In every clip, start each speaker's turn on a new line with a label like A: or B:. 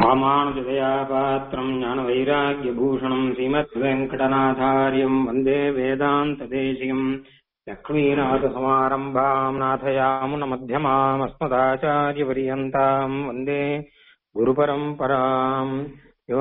A: ராமானுஜதயா பாத்திரம் ஞானவைராக்கியபூஷணம் ஸ்ரீமத்வேங்கடநாதாரியம் வந்தே வேதாந்ததேசியம் லக்ஷ்மீநாதசமாரம்பாம் நாथयामुनमध्यमाम् अस्मदाचार्यपर्यन्ताम् वन्दे गुरुपरम्पराम् यो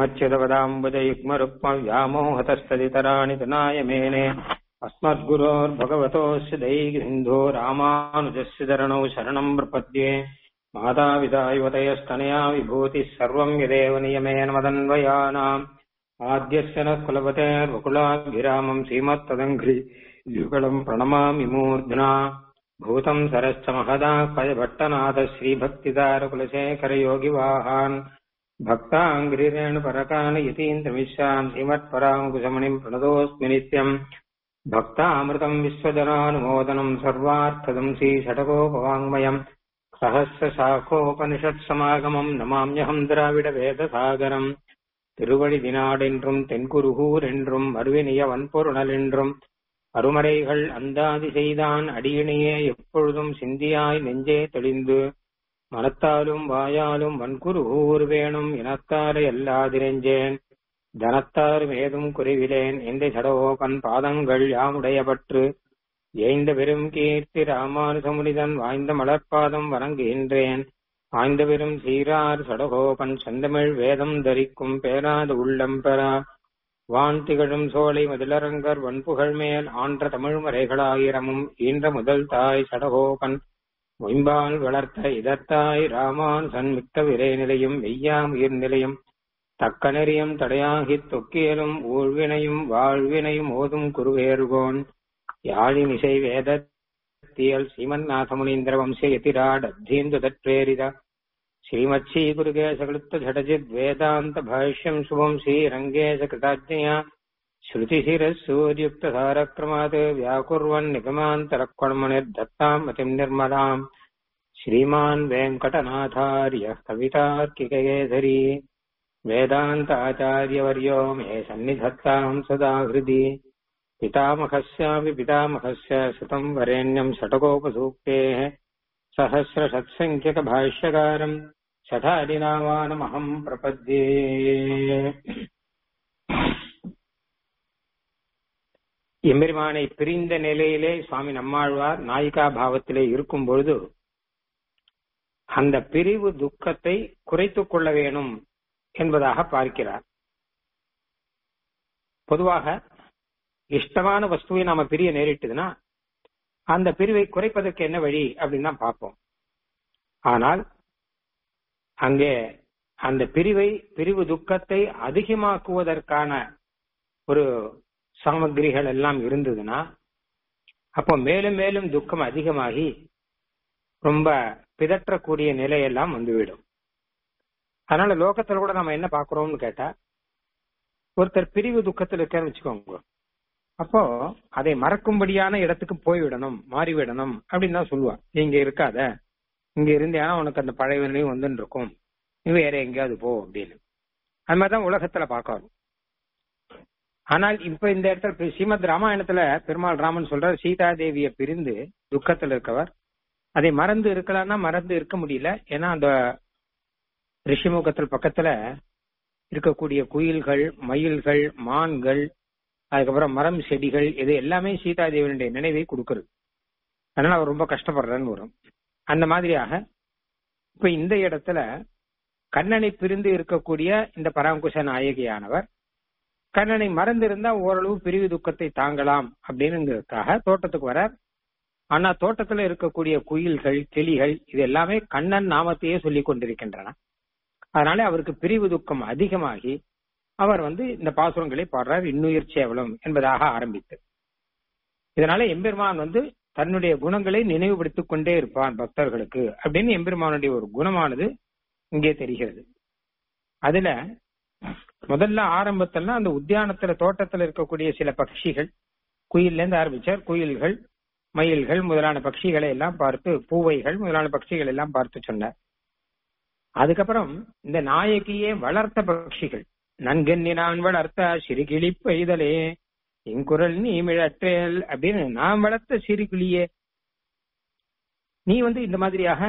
A: नित्यमच्युतपदाम्बुजयुग्मरुक्मव्यामोहतस्तदितराणि तनाय मेने अस्मद्गुरोर्भगवतोऽस्य दैसिन्धो रामानुजस्य चरणौ शरणम् प्रपद्ये मातापिता युवतयस्तनया विभूतिः सर्वम् यदेव नियमेन मदन्वयानाम् आद्यस्य नः कुलपतेर्वकुलाभिरामम् श्रीमत्तदङ्घ्रि युगलम् प्रणमामि मूर्ध्ना भूतम् सरश्च महदापयभट्टनाथ श्रीभक्तिदारकुलशेखरयोगिवाहान् भक्ताङ्घ्रिरेण परकान यतीन्द्रमिश्रान् श्रीमत्पराङ्कुशमणिम् प्रणतोऽस्मि नित्यम् भक्तामृतम् विश्वजनानुमोदनम् सर्वार्थदम् श्रीषटकोपवाङ्मयम् சகசிரசாகோபனிஷத்சமாகமம் நமாம்யகம் திராவிட வேதசாகரம் திருவழி தினாடென்றும் தென்குருகூர் என்றும் மறுவினிய வன்பொருணல் என்றும் அருமறைகள் அந்தாதி செய்தான் அடியினையே எப்பொழுதும் சிந்தியாய் நெஞ்சே தெளிந்து மனத்தாலும் வாயாலும் வன்குருகூர் வேணும் இனத்தாரை அல்லாதிரெஞ்சேன் தனத்தாரும் ஏதும் குறைவிலேன் எந்த சடவோகன் பாதங்கள் யாமுடைய பற்று ஏய்ந்த பெரும் கீர்த்தி ராமானுசமுனிதன் வாய்ந்த மலர்பாதம் வணங்குகின்றேன் ஆய்ந்த பெரும் சீரார் சடகோபன் செந்தமிழ் வேதம் தரிக்கும் பேராத உள்ளம் பெறா வான் திகழும் சோலை மதிலரங்கர் வன்புகழ் மேல் ஆன்ற தமிழ் மறைகளாயிரமும் ஈன்ற முதல் தாய் சடகோபன் மொயம்பால் வளர்த்த இதத்தாய் ராமானுசன் மிக்க விரை நிலையும் வெய்யாம் உயிர் நிலையும் தக்க நெறியம் தடையாகித் தொக்கியலும் ஊழ்வினையும் வாழ்வினையும் ஓதும் குருவேறுகோன் யாழிமிசை வேதத்தியல் ஸ்ரீமன்னாதமுனீந்திர வம்சயதிராடத்தீந்து தற்பிரேரித ஸ்ரீமத்ஸ்ரீ குருகேசகிருத்த ஜடஜித் வேதாந்த பாஷ்யம் சுபம் ஸ்ரீரங்கேச கிருதாஜ்ஞயா ஸ்ருதிசிரசூர்யுக்த சாரக்ரமாத் வியாக்குர்வன் நிகமாந்தரக்வணமுனிர்தத்தாம் மதிம் நிர்மலாம் श्रीमान् वेङ्कटनाथार्य कवितार्किकयेधरी वेदान्ताचार्यवर्यो मे सन्निधत्ताम् सदा हृदि पितामहस्यापि पितामहस्य सुतम् वरेण्यम् षटकोपसूक्तेः सहस्रषट्सङ्ख्यकभाष्यकारम् शठादिनामानमहम् प्रपद्ये எம்பெருமானை பிரிந்த நிலையிலே சுவாமி நம்மாழ்வார் நாயிகா பாவத்திலே இருக்கும் பொழுது அந்த பிரிவு துக்கத்தை குறைத்துக் கொள்ள வேணும் என்பதாக பார்க்கிறார் பொதுவாக இஷ்டமான வஸ்துவை நாம பிரிய நேரிட்டதுன்னா அந்த பிரிவை குறைப்பதற்கு என்ன வழி அப்படின்னு தான் பார்ப்போம் ஆனால் அங்கே அந்த பிரிவை பிரிவு துக்கத்தை அதிகமாக்குவதற்கான ஒரு சாமகிரிகள் எல்லாம் இருந்ததுன்னா அப்போ மேலும் மேலும் துக்கம் அதிகமாகி ரொம்ப பிதற்றக்கூடிய நிலையெல்லாம் வந்துவிடும் அதனால லோகத்துல கூட நம்ம என்ன பாக்குறோம்னு கேட்டா ஒருத்தர் பிரிவு துக்கத்தில் இருக்கான்னு வச்சுக்கோங்க அப்போ அதை மறக்கும்படியான இடத்துக்கு போய்விடணும் மாறிவிடணும் அப்படின்னு தான் சொல்லுவா இங்க இருக்காத இங்க இருந்தேனா உனக்கு அந்த பழைய நிலையும் வந்துன்னு இருக்கும் நீ வேற எங்கேயாவது போ அப்படின்னு அது மாதிரிதான் உலகத்துல பார்க்கணும் ஆனால் இப்ப இந்த இடத்துல ஸ்ரீமத் ராமாயணத்துல பெருமாள் ராமன் சொல்றார் சீதா தேவிய பிரிந்து துக்கத்துல இருக்கவர் அதை மறந்து இருக்கலாம்னா மறந்து இருக்க முடியல ஏன்னா அந்த ரிஷிமுகத்தில் பக்கத்துல இருக்கக்கூடிய குயில்கள் மயில்கள் மான்கள் அதுக்கப்புறம் மரம் செடிகள் இது எல்லாமே சீதாதேவியனுடைய நினைவை கொடுக்கறது அதனால அவர் ரொம்ப கஷ்டப்படுறன்னு வரும் அந்த மாதிரியாக இப்ப இந்த இடத்துல கண்ணனை பிரிந்து இருக்கக்கூடிய இந்த பராங்குஷ நாயகியானவர் கண்ணனை மறந்திருந்தா ஓரளவு பிரிவு துக்கத்தை தாங்கலாம் அப்படின்னுங்கிறதுக்காக தோட்டத்துக்கு வர ஆனா தோட்டத்துல இருக்கக்கூடிய குயில்கள் கிளிகள் இது எல்லாமே கண்ணன் நாமத்தையே சொல்லிக் கொண்டிருக்கின்றன அதனால அவருக்கு பிரிவு துக்கம் அதிகமாகி அவர் வந்து இந்த பாசுரங்களை பாடுறார் இன்னுயிர் சேவலம் என்பதாக ஆரம்பித்து இதனால எம்பெருமான் வந்து தன்னுடைய குணங்களை நினைவுபடுத்திக் கொண்டே இருப்பான் பக்தர்களுக்கு அப்படின்னு எம்பெருமானுடைய ஒரு குணமானது இங்கே தெரிகிறது அதுல முதல்ல ஆரம்பத்துல அந்த உத்தியானத்துல தோட்டத்துல இருக்கக்கூடிய சில பட்சிகள் குயில்ல இருந்து ஆரம்பிச்சார் குயில்கள் மயில்கள் முதலான பட்சிகளை எல்லாம் பார்த்து பூவைகள் முதலான பட்சிகள் எல்லாம் பார்த்து சொன்னார் அதுக்கப்புறம் இந்த நாயகியே வளர்த்த பட்சிகள் நன்கெண்ணி நான் வளர்த்த சிறுகிளி பெய்தலே என் குரல் நீ மிழற்றேல் அப்படின்னு நான் வளர்த்த சிறுகிளியே நீ வந்து இந்த மாதிரியாக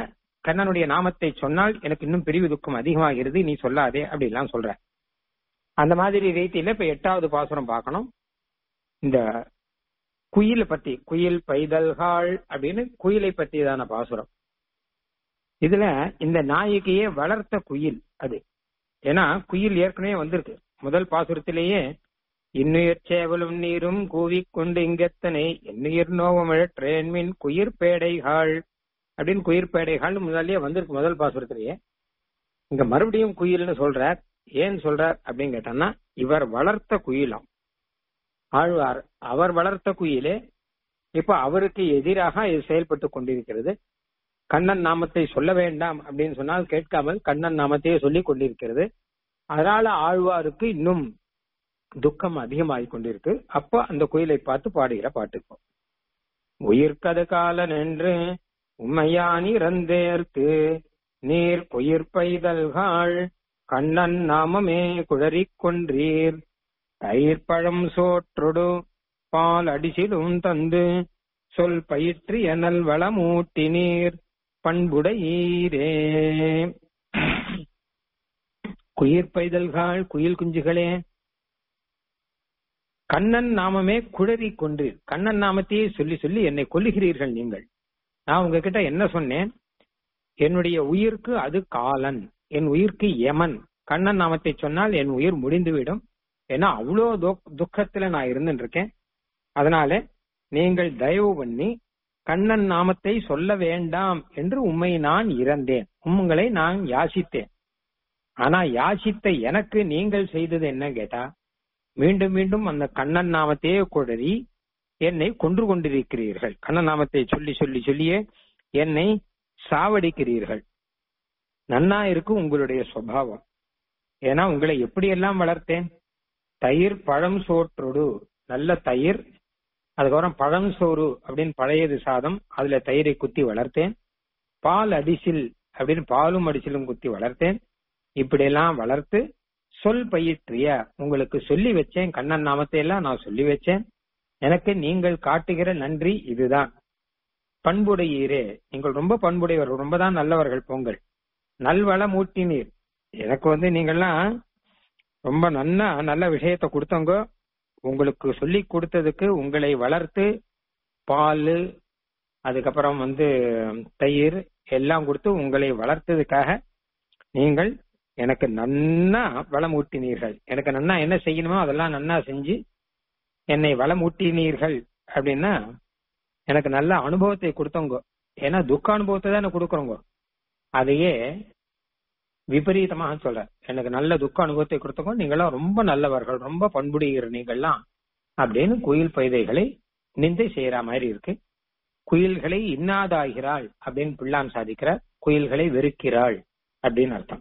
A: கண்ணனுடைய நாமத்தை சொன்னால் எனக்கு இன்னும் பிரிவு துக்கம் அதிகமாகிறது நீ சொல்லாதே அப்படிலாம் சொல்ற அந்த மாதிரி ரீதியில இப்ப எட்டாவது பாசுரம் பார்க்கணும் இந்த குயிலை பத்தி குயில் பைதல்காள் அப்படின்னு குயிலை பத்தியதான பாசுரம் இதுல இந்த நாயகியே வளர்த்த குயில் அது ஏன்னா குயில் ஏற்கனவே வந்திருக்கு முதல் பாசுரத்திலேயே இன்னுயிர் சேவலும் நீரும் கூவிக்கொண்டு இங்கத்தனை என்னுயிர் நோவமிழற்றேன் மின் குயிர் பேடைகாள் அப்படின்னு குயிர் பேடைகாள் முதல்லயே வந்திருக்கு முதல் பாசுரத்திலேயே இங்க மறுபடியும் குயில்னு சொல்றார் ஏன் சொல்றார் அப்படின்னு கேட்டான்னா இவர் வளர்த்த குயிலாம் ஆழ்வார் அவர் வளர்த்த குயிலே இப்ப அவருக்கு எதிராக இது செயல்பட்டு கொண்டிருக்கிறது கண்ணன் நாமத்தை சொல்ல வேண்டாம் அப்படின்னு சொன்னால் கேட்காமல் கண்ணன் நாமத்தையே சொல்லிக் கொண்டிருக்கிறது அதனால ஆழ்வாருக்கு இன்னும் துக்கம் அதிகமாகிக் கொண்டிருக்கு அப்போ அந்த குயிலை பார்த்து பாடுகிற பாட்டுக்கும் உயிர்க்கது காலன் என்று உம்மையான் இறந்தேர்க்கு நீர் குயிர் பைதல்காள் கண்ணன் நாமமே குழறிக் கொன்றீர் தயிர் பழம் சோற்றொடு பால் அடிசிலும் தந்து சொல் பயிற்று எனல் வளமூட்டி நீர் பண்புடையீரே குயிர் பைதல்கள் குயில் குஞ்சுகளே கண்ணன் நாமமே குழறி கொண்டு கண்ணன் நாமத்தையே சொல்லி சொல்லி என்னை கொல்லுகிறீர்கள் நீங்கள் நான் உங்ககிட்ட என்ன சொன்னேன் என்னுடைய உயிருக்கு அது காலன் என் உயிருக்கு யமன் கண்ணன் நாமத்தை சொன்னால் என் உயிர் முடிந்துவிடும் ஏன்னா அவ்வளோ துக்கத்துல நான் இருந்துட்டு இருக்கேன் அதனால நீங்கள் தயவு பண்ணி கண்ணன் நாமத்தை சொல்ல வேண்டாம் என்று உண்மை நான் இறந்தேன் உங்களை நான் யாசித்தேன் ஆனா யாசித்த எனக்கு நீங்கள் செய்தது என்ன கேட்டா மீண்டும் மீண்டும் அந்த கண்ணன் நாமத்தையே குழறி என்னை கொன்று கொண்டிருக்கிறீர்கள் கண்ணன் நாமத்தை சொல்லி சொல்லி சொல்லியே என்னை சாவடிக்கிறீர்கள் நன்னா இருக்கு உங்களுடைய சுவாவம் ஏன்னா உங்களை எப்படியெல்லாம் வளர்த்தேன் தயிர் பழம் சோற்றொடு நல்ல தயிர் அதுக்கப்புறம் பழம் சோறு அப்படின்னு பழையது சாதம் அதுல தயிரை குத்தி வளர்த்தேன் பால் அடிசில் அப்படின்னு பாலும் அடிசிலும் குத்தி வளர்த்தேன் இப்படியெல்லாம் வளர்த்து சொல் பயிற்றிய உங்களுக்கு சொல்லி வச்சேன் கண்ணன் நாமத்தை எல்லாம் நான் சொல்லி வச்சேன் எனக்கு நீங்கள் காட்டுகிற நன்றி இதுதான் பண்புடையீரே நீங்கள் ரொம்ப பண்புடையவர்கள் ரொம்ப தான் நல்லவர்கள் பொங்கல் நல்வளம் ஊட்டினீர் எனக்கு வந்து நீங்கள்லாம் ரொம்ப நன்னா நல்ல விஷயத்த கொடுத்தவங்க உங்களுக்கு சொல்லி கொடுத்ததுக்கு உங்களை வளர்த்து பால் அதுக்கப்புறம் வந்து தயிர் எல்லாம் கொடுத்து உங்களை வளர்த்ததுக்காக நீங்கள் எனக்கு நன்னா வளம் ஊட்டினீர்கள் எனக்கு நன்னா என்ன செய்யணுமோ அதெல்லாம் நன்னா செஞ்சு என்னை வளம் ஊட்டினீர்கள் அப்படின்னா எனக்கு நல்ல அனுபவத்தை கொடுத்தவங்க ஏன்னா துக்க அனுபவத்தை தானே கொடுக்குறோங்க அதையே விபரீதமாக சொல்ற எனக்கு நல்ல துக்க அனுபவத்தை கொடுத்தவங்க நீங்களாம் ரொம்ப நல்லவர்கள் ரொம்ப பண்புடைகிற நீங்கள்லாம் அப்படின்னு குயில் பைதைகளை நிந்தை செய்யற மாதிரி இருக்கு குயில்களை இன்னாதாகிறாள் அப்படின்னு பிள்ளான் சாதிக்கிறார் குயில்களை வெறுக்கிறாள் அப்படின்னு அர்த்தம்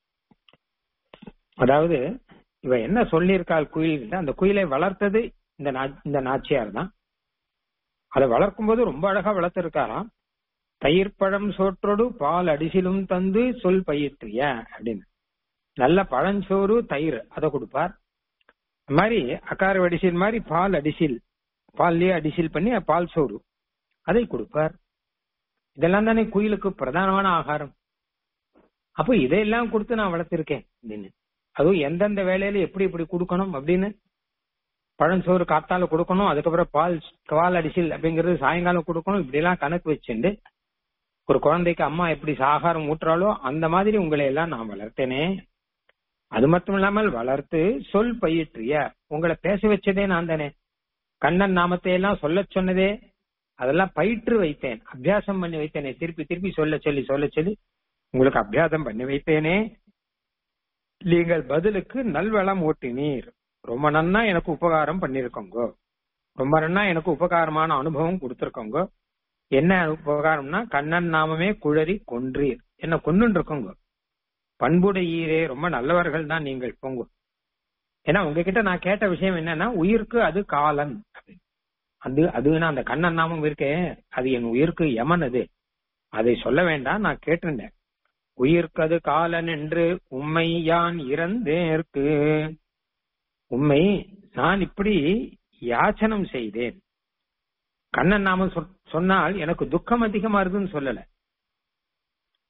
A: அதாவது இவ என்ன சொல்லியிருக்காள் குயில் அந்த குயிலை வளர்த்தது இந்த இந்த நாச்சியார் தான் அதை வளர்க்கும் போது ரொம்ப அழகா வளர்த்திருக்காராம் தயிர் பழம் சோற்றோடு பால் அடிசிலும் தந்து சொல் பயிற்றிய அப்படின்னு நல்ல பழஞ்சோறு தயிர் அதை கொடுப்பார் இந்த மாதிரி அக்கார அடிசில் மாதிரி பால் அடிசில் பால்லயே அடிசில் பண்ணி பால் சோறு அதை கொடுப்பார் இதெல்லாம் தானே குயிலுக்கு பிரதானமான ஆகாரம் அப்போ இதையெல்லாம் கொடுத்து நான் வளர்த்திருக்கேன் அப்படின்னு அதுவும் எந்தெந்த வேலையில எப்படி எப்படி கொடுக்கணும் அப்படின்னு பழஞ்சோறு காத்தால கொடுக்கணும் அதுக்கப்புறம் பால் பால் அடிசில் அப்படிங்கிறது சாயங்காலம் கொடுக்கணும் இப்படி எல்லாம் கணக்கு வச்சுண்டு ஒரு குழந்தைக்கு அம்மா எப்படி ஆகாரம் ஊட்டுறாலோ அந்த மாதிரி உங்களை எல்லாம் நான் வளர்த்தேனே அது மட்டும் இல்லாமல் வளர்த்து சொல் பயிற்றிய உங்களை பேச வச்சதே நான் தானே கண்ணன் நாமத்தை எல்லாம் சொல்ல சொன்னதே அதெல்லாம் பயிற்று வைத்தேன் அபியாசம் பண்ணி வைத்தேனே திருப்பி திருப்பி சொல்ல சொல்லி சொல்ல சொல்லி உங்களுக்கு அபியாசம் பண்ணி வைத்தேனே நீங்கள் பதிலுக்கு நல்வளம் ஓட்டினீர் ரொம்ப நன்னா எனக்கு உபகாரம் பண்ணிருக்கோங்க ரொம்ப நன்னா எனக்கு உபகாரமான அனுபவம் கொடுத்திருக்கோங்க என்ன உபகாரம்னா கண்ணன் நாமமே குழறி கொன்றீர் என்ன கொண்டு இருக்கோங்க பண்புடையீரே ரொம்ப நல்லவர்கள் தான் நீங்கள் போங்க ஏன்னா உங்ககிட்ட நான் கேட்ட விஷயம் என்னன்னா உயிருக்கு அது காலன் அது அதுனா அந்த கண்ணன் நாமம் இருக்கே அது என் உயிருக்கு யமன் அது அதை சொல்ல வேண்டாம் நான் கேட்டிருந்தேன் உயிருக்கு அது காலன் என்று உண்மை யான் இறந்தேற்கு உண்மை நான் இப்படி யாச்சனம் செய்தேன் கண்ணன் நாமம் சொன்னால் எனக்கு துக்கம் அதிகமா இருக்குன்னு சொல்லல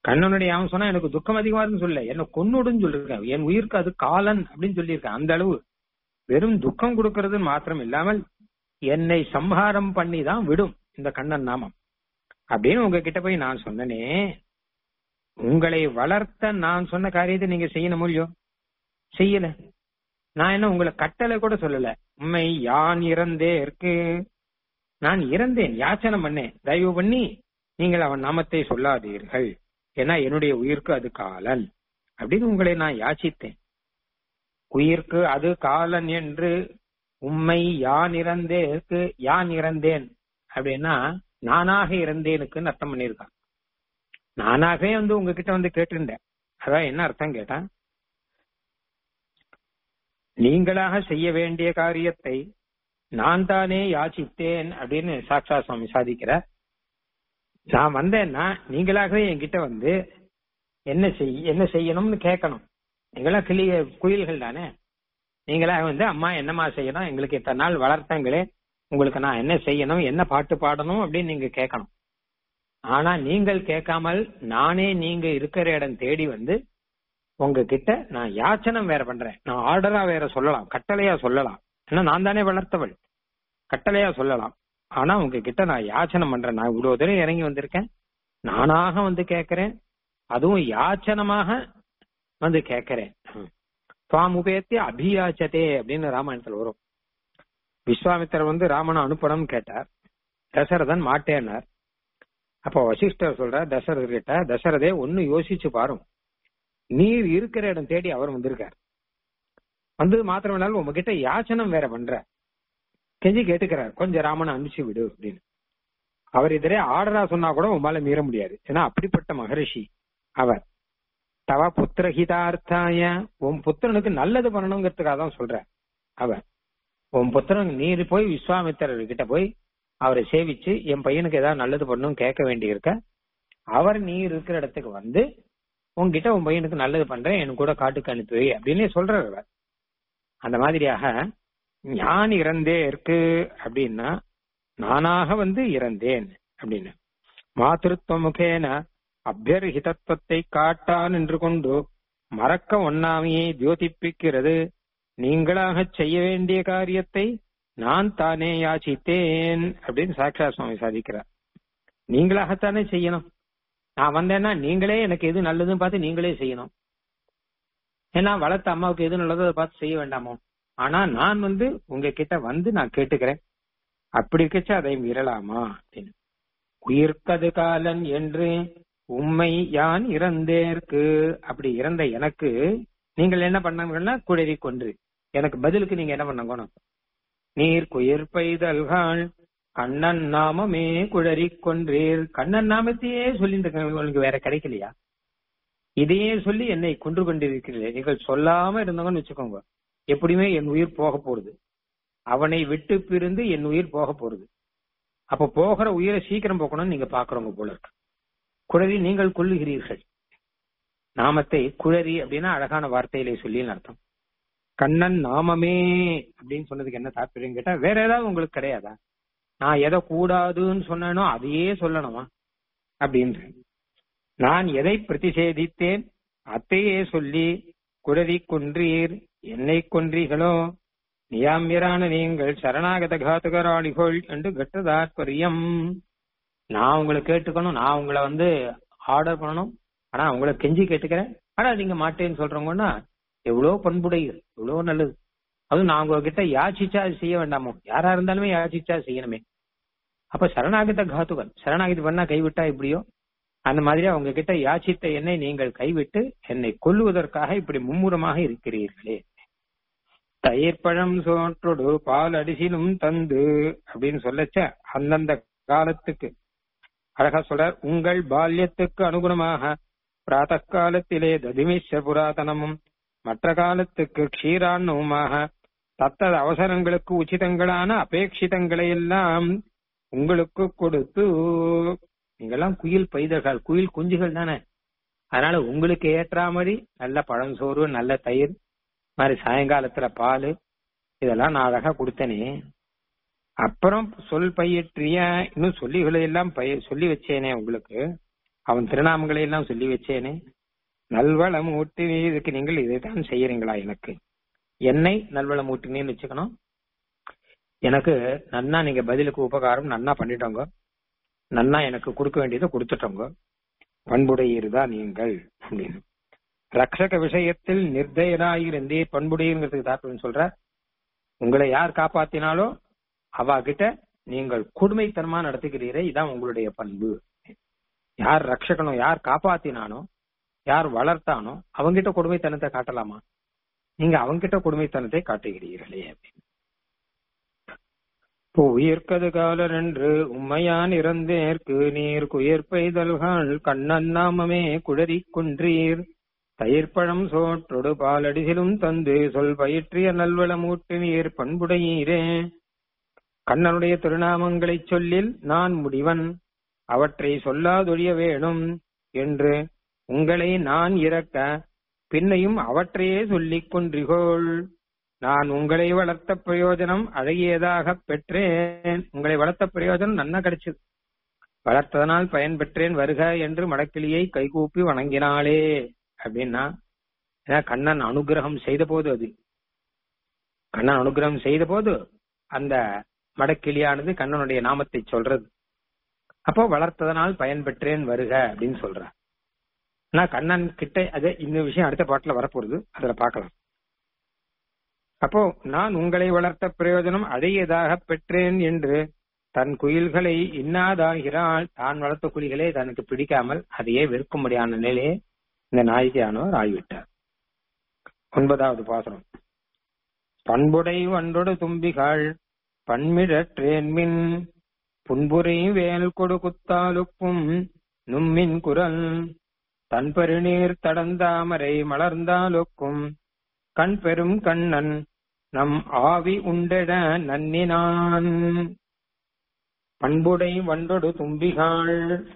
A: கண்ணனுடைய அவன் சொன்னா எனக்கு துக்கம் அதிகமா இருக்குன்னு சொல்ல என்ன கொன்னுடுன்னு சொல்லிருக்கேன் என் உயிருக்கு அது காலன் அப்படின்னு சொல்லியிருக்கேன் அந்த அளவு வெறும் துக்கம் கொடுக்கறது மாத்திரம் இல்லாமல் என்னை சம்ஹாரம் பண்ணி தான் விடும் இந்த கண்ணன் நாமம் அப்படின்னு உங்ககிட்ட போய் நான் சொன்னனே உங்களை வளர்த்த நான் சொன்ன காரியத்தை நீங்க செய்யணும் இல்லையோ செய்யல நான் என்ன உங்களை கட்டளை கூட சொல்லல உண்மை யான் இறந்தே இருக்கு நான் இறந்தேன் யாச்சனை பண்ணேன் தயவு பண்ணி நீங்கள் அவன் நாமத்தை சொல்லாதீர்கள் ஏன்னா என்னுடைய உயிருக்கு அது காலன் அப்படின்னு உங்களை நான் யாச்சித்தேன் உயிர்க்கு அது காலன் என்று உண்மை யான் இறந்தே இருக்கு யான் இறந்தேன் அப்படின்னா நானாக இறந்தேனுக்குன்னு அர்த்தம் பண்ணியிருக்கான் நானாகவே வந்து உங்ககிட்ட வந்து கேட்டிருந்தேன் அதான் என்ன அர்த்தம் கேட்டா நீங்களாக செய்ய வேண்டிய காரியத்தை நான் தானே யாச்சித்தேன் அப்படின்னு சாக்ஷா சுவாமி சாதிக்கிறார் நான் வந்தேன்னா நீங்களாகவே என்கிட்ட வந்து என்ன செய் என்ன செய்யணும்னு கேட்கணும் நீங்களாம் கிளிய குயில்கள் தானே நீங்களாக வந்து அம்மா என்னம்மா செய்யணும் எங்களுக்கு இத்தனை நாள் வளர்த்தங்களே உங்களுக்கு நான் என்ன செய்யணும் என்ன பாட்டு பாடணும் அப்படின்னு நீங்க கேட்கணும் ஆனா நீங்கள் கேட்காமல் நானே நீங்க இருக்கிற இடம் தேடி வந்து உங்ககிட்ட நான் யாச்சனம் வேற பண்றேன் நான் ஆர்டரா வேற சொல்லலாம் கட்டளையா சொல்லலாம் ஏன்னா நான் தானே வளர்த்தவள் கட்டளையா சொல்லலாம் ஆனா உங்ககிட்ட நான் யாச்சனம் பண்றேன் நான் இவ்வளவு தூரம் இறங்கி வந்திருக்கேன் நானாக வந்து கேட்கிறேன் அதுவும் யாச்சனமாக வந்து கேட்கிறேன் சுவாம் உபயத்தி அபியாச்சதே அப்படின்னு ராமாயணத்துல வரும் விஸ்வாமித்தர் வந்து ராமனை அனுப்பணும்னு கேட்டார் தசரதன் மாட்டேன்னார் அப்போ வசிஷ்டர் சொல்ற தசரதர் கிட்ட தசரதே ஒன்னு யோசிச்சு பாரும் நீர் இருக்கிற இடம் தேடி அவர் வந்திருக்கார் வந்து மாத்திரமில்லாமல் உங்ககிட்ட யாச்சனம் வேற பண்ற கெஞ்சி கேட்டுக்கிறார் கொஞ்சம் ராமனை அனுப்பிச்சு விடு அப்படின்னு அவர் இதரே ஆர்டரா சொன்னா கூட உமால மீற முடியாது ஏன்னா அப்படிப்பட்ட மகரிஷி அவர் தவ புத்திரஹிதார்த்தாய உன் புத்திரனுக்கு நல்லது பண்ணணுங்கிறதுக்காக தான் சொல்ற அவர் உன் புத்திரன் நீர் போய் விஸ்வாமித்திரர் கிட்ட போய் அவரை சேவிச்சு என் பையனுக்கு ஏதாவது நல்லது பண்ணணும் கேட்க வேண்டி இருக்க அவர் நீ இருக்கிற இடத்துக்கு வந்து உன்கிட்ட உன் பையனுக்கு நல்லது பண்றேன் எனக்கு கூட காட்டுக்கு அனுப்பி வை அப்படின்னு சொல்றாரு அவர் அந்த மாதிரியாக ஞான் இறந்தே இருக்கு அப்படின்னா நானாக வந்து இறந்தேன் அப்படின்னு மாத்திருத்துவ முகேன அபியர்ஹிதத்துவத்தை காட்டான் என்று கொண்டு மறக்க ஒண்ணாமையை தியோதிப்பிக்கிறது நீங்களாக செய்ய வேண்டிய காரியத்தை நான் தானே யாச்சித்தேன் அப்படின்னு சாக்ஷா சுவாமி சாதிக்கிறார் நீங்களாகத்தானே செய்யணும் நான் வந்தேன்னா நீங்களே எனக்கு எது நல்லதுன்னு பார்த்து நீங்களே செய்யணும் ஏன்னா வளர்த்த அம்மாவுக்கு எது நல்லதோ அதை பார்த்து செய்ய வேண்டாமோ ஆனா நான் வந்து உங்ககிட்ட வந்து நான் கேட்டுக்கிறேன் அப்படி இருக்கச்சு அதை மீறலாமா அப்படின்னு உயிர்க்கது காலன் என்று உண்மை யான் இறந்தேற்கு அப்படி இறந்த எனக்கு நீங்கள் என்ன பண்ணாங்கன்னா குழறி கொன்று எனக்கு பதிலுக்கு நீங்க என்ன பண்ணணும் நீர் குயிர் பெய்தல்கள் கண்ணன் நாமமே குழறி கொன்றீர் கண்ணன் நாமத்தையே சொல்லிட்டு உங்களுக்கு வேற கிடைக்கலையா இதையே சொல்லி என்னை கொன்று கொண்டிருக்கிறீர்கள் நீங்கள் சொல்லாம இருந்தவங்கன்னு வச்சுக்கோங்க எப்படியுமே என் உயிர் போக போறது அவனை விட்டு பிரிந்து என் உயிர் போக போறது அப்ப போகிற உயிரை சீக்கிரம் போக்கணும்னு நீங்க பாக்குறவங்க போல இருக்கு குழறி நீங்கள் கொல்லுகிறீர்கள் நாமத்தை குழறி அப்படின்னா அழகான வார்த்தையிலே சொல்லி அர்த்தம் கண்ணன் நாமமே அப்படின்னு சொன்னதுக்கு என்ன தாற்பயம் கேட்டா வேற ஏதாவது உங்களுக்கு கிடையாதா நான் எதை கூடாதுன்னு சொன்னேனோ அதையே சொல்லணுமா அப்படின்ற நான் எதை பிரதிஷேதித்தேன் அத்தையே சொல்லி குழறி கொன்றீர் என்னை கொன்றீர்களோ நியாமியரான நீங்கள் சரணாகத காத்துகராளிகள் என்று கட்டதாத்பரியம் நான் உங்களை கேட்டுக்கணும் நான் உங்களை வந்து ஆர்டர் பண்ணணும் ஆனா உங்களை கெஞ்சி கேட்டுக்கிறேன் ஆனா நீங்க மாட்டேன்னு சொல்றவங்கன்னா எவ்வளவு பண்புடையது எவ்வளவு நல்லது அதுவும் நான் உங்ககிட்ட யாச்சிச்சா அது செய்ய வேண்டாமோ யாரா இருந்தாலுமே யாச்சிச்சா செய்யணுமே அப்ப சரணாகத காத்துகன் சரணாகதி பண்ணா கைவிட்டா எப்படியோ அந்த மாதிரி அவங்க கிட்ட யாச்சித்த என்னை நீங்கள் கைவிட்டு என்னை கொல்லுவதற்காக இப்படி மும்முரமாக இருக்கிறீர்களே தயிர் பழம் சோற்றொடு பால் அடிசிலும் தந்து அப்படின்னு சொல்லச்ச அந்தந்த காலத்துக்கு அழகா சொல்றார் உங்கள் பால்யத்துக்கு அனுகுணமாக பிராத்த காலத்திலே ததிமிஷ புராதனமும் மற்ற காலத்துக்கு க்ஷீராண்ணவுமாக தத்தது அவசரங்களுக்கு உச்சிதங்களான அபேட்சிதங்களை எல்லாம் உங்களுக்கு கொடுத்து நீங்கெல்லாம் குயில் பைதர்கள் குயில் குஞ்சுகள் தானே அதனால உங்களுக்கு ஏற்றா மாதிரி நல்ல பழஞ்சோறு நல்ல தயிர் மாதிரி சாயங்காலத்துல பால் இதெல்லாம் நான் அழகா கொடுத்தனே அப்புறம் சொல் பயிற்றிய இன்னும் சொல்லிகளை எல்லாம் பய சொல்லி வச்சேனே உங்களுக்கு அவன் திருநாமங்களை எல்லாம் சொல்லி வச்சேனே நல்வளம் ஊட்டி இதுக்கு நீங்கள் இதைத்தான் செய்யறீங்களா எனக்கு என்னை நல்வளம் ஊட்டினேன்னு வச்சுக்கணும் எனக்கு நன்னா நீங்க பதிலுக்கு உபகாரம் நன்னா பண்ணிட்டோங்க நன்னா எனக்கு கொடுக்க வேண்டியதை கொடுத்துட்டோங்க பண்புடையீர்தா நீங்கள் அப்படின்னு ரக்ஷக விஷயத்தில் நிர்தயராயிருந்தே பண்புடையங்கிறதுக்கு தாற்பயம் சொல்ற உங்களை யார் காப்பாத்தினாலோ அவ கிட்ட நீங்கள் கொடுமைத்தனமா நடத்துகிறீரே இதான் உங்களுடைய பண்பு யார் ரட்சகனும் யார் காப்பாத்தினானோ யார் வளர்த்தானோ அவங்கிட்ட கொடுமைத்தனத்தை காட்டலாமா நீங்க அவங்கிட்ட கொடுமைத்தனத்தை காட்டுகிறீர்களே அப்படின்னு உயிர்க்கது காலர் என்று உம்மையான் இறந்தேற்கு நீர் குயிர் பெய்தல்கள் கண்ணன் நாமமே குழறி குன்றீர் தயிர்ப்பழம் சோற்றொடு பாலடிசிலும் தந்து சொல் பயிற்றிய நல்வளமூட்டு நீர் பண்புடையீரே கண்ணனுடைய திருநாமங்களைச் சொல்லில் நான் முடிவன் அவற்றை சொல்லாதொழிய வேணும் என்று உங்களை நான் இறக்க பின்னையும் அவற்றையே சொல்லிக் கொன்றிகோள் நான் உங்களை வளர்த்த பிரயோஜனம் அழகியதாக பெற்றேன் உங்களை வளர்த்த பிரயோஜனம் நன்னா கிடைச்சது வளர்த்ததனால் பயன் பெற்றேன் வருக என்று மடக்கிளியை கைகூப்பி வணங்கினாளே அப்படின்னா ஏன்னா கண்ணன் அனுகிரகம் செய்த போது அது கண்ணன் அனுகிரகம் செய்த போது அந்த மடக்கிளியானது கண்ணனுடைய நாமத்தை சொல்றது அப்போ வளர்த்ததனால் பயன் பெற்றேன் வருக அப்படின்னு சொல்ற ஆனா கண்ணன் கிட்ட அது இந்த விஷயம் அடுத்த பாட்டுல வரப்போறது அதுல பார்க்கலாம் அப்போ நான் உங்களை வளர்த்த பிரயோஜனம் அடையதாக பெற்றேன் என்று தன் குயில்களை இன்னாதாகிறாள் தான் வளர்த்த குயில்களே தனக்கு பிடிக்காமல் அதையே வெறுக்கும்படியான நிலையே இந்த நாயகியானவர் ஆகிவிட்டார் ஒன்பதாவது பாசனம் பண்புடை வண்டொடு தும்பிகள் பன்மிழற்றேன்மின் புன்புரை வேல் கொடு குத்தாலுக்கும் நும்மின் குரல் தன் பெருநீர் தடந்தாமரை மலர்ந்தாலுக்கும் கண் பெரும் கண்ணன் நம் ஆவி உண்டெட நன்னினான் பண்புடை வண்டொடு தும்பிகள்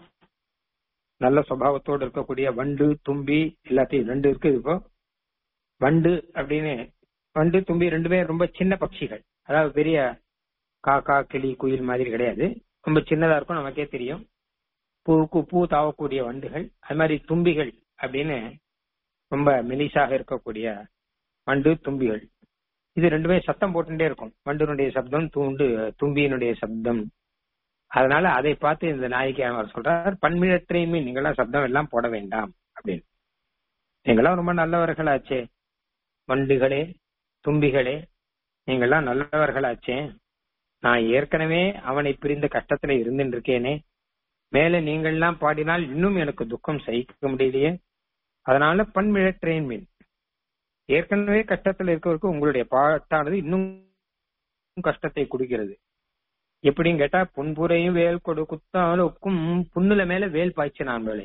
A: நல்ல சுபாவத்தோடு இருக்கக்கூடிய வண்டு தும்பி எல்லாத்தையும் ரெண்டு இருக்கு இப்போ வண்டு அப்படின்னு வண்டு தும்பி ரெண்டுமே ரொம்ப சின்ன பட்சிகள் அதாவது பெரிய காக்கா கிளி குயில் மாதிரி கிடையாது ரொம்ப சின்னதா இருக்கும் நமக்கே தெரியும் பூக்கு பூ தாவக்கூடிய வண்டுகள் அது மாதிரி தும்பிகள் அப்படின்னு ரொம்ப மெலிசாக இருக்கக்கூடிய வண்டு தும்பிகள் இது ரெண்டுமே சத்தம் போட்டுட்டே இருக்கும் வண்டுனுடைய சப்தம் தூண்டு தும்பியினுடைய சப்தம் அதனால அதை பார்த்து இந்த நாயகி அவர் சொல்றார் பன்மிழற்றையுமே நீங்களாம் சப்தம் எல்லாம் போட வேண்டாம் அப்படின்னு நீங்களாம் ரொம்ப நல்லவர்களாச்சே வண்டுகளே தும்பிகளே நீங்களாம் நல்லவர்களாச்சே நான் ஏற்கனவே அவனை பிரிந்த கஷ்டத்துல இருந்துட்டு இருக்கேனே மேல நீங்கள்லாம் பாடினால் இன்னும் எனக்கு துக்கம் சகிக்க முடியலையே அதனால பன்மிழற்றேன் மீன் ஏற்கனவே கஷ்டத்துல இருக்கவருக்கு உங்களுடைய பாட்டானது இன்னும் கஷ்டத்தை கொடுக்கிறது எப்படின்னு கேட்டா புன்புரையும் வேல் கொடு குத்தாலுக்கும் புண்ணுல மேல வேல் பாய்ச்சினான் வேலை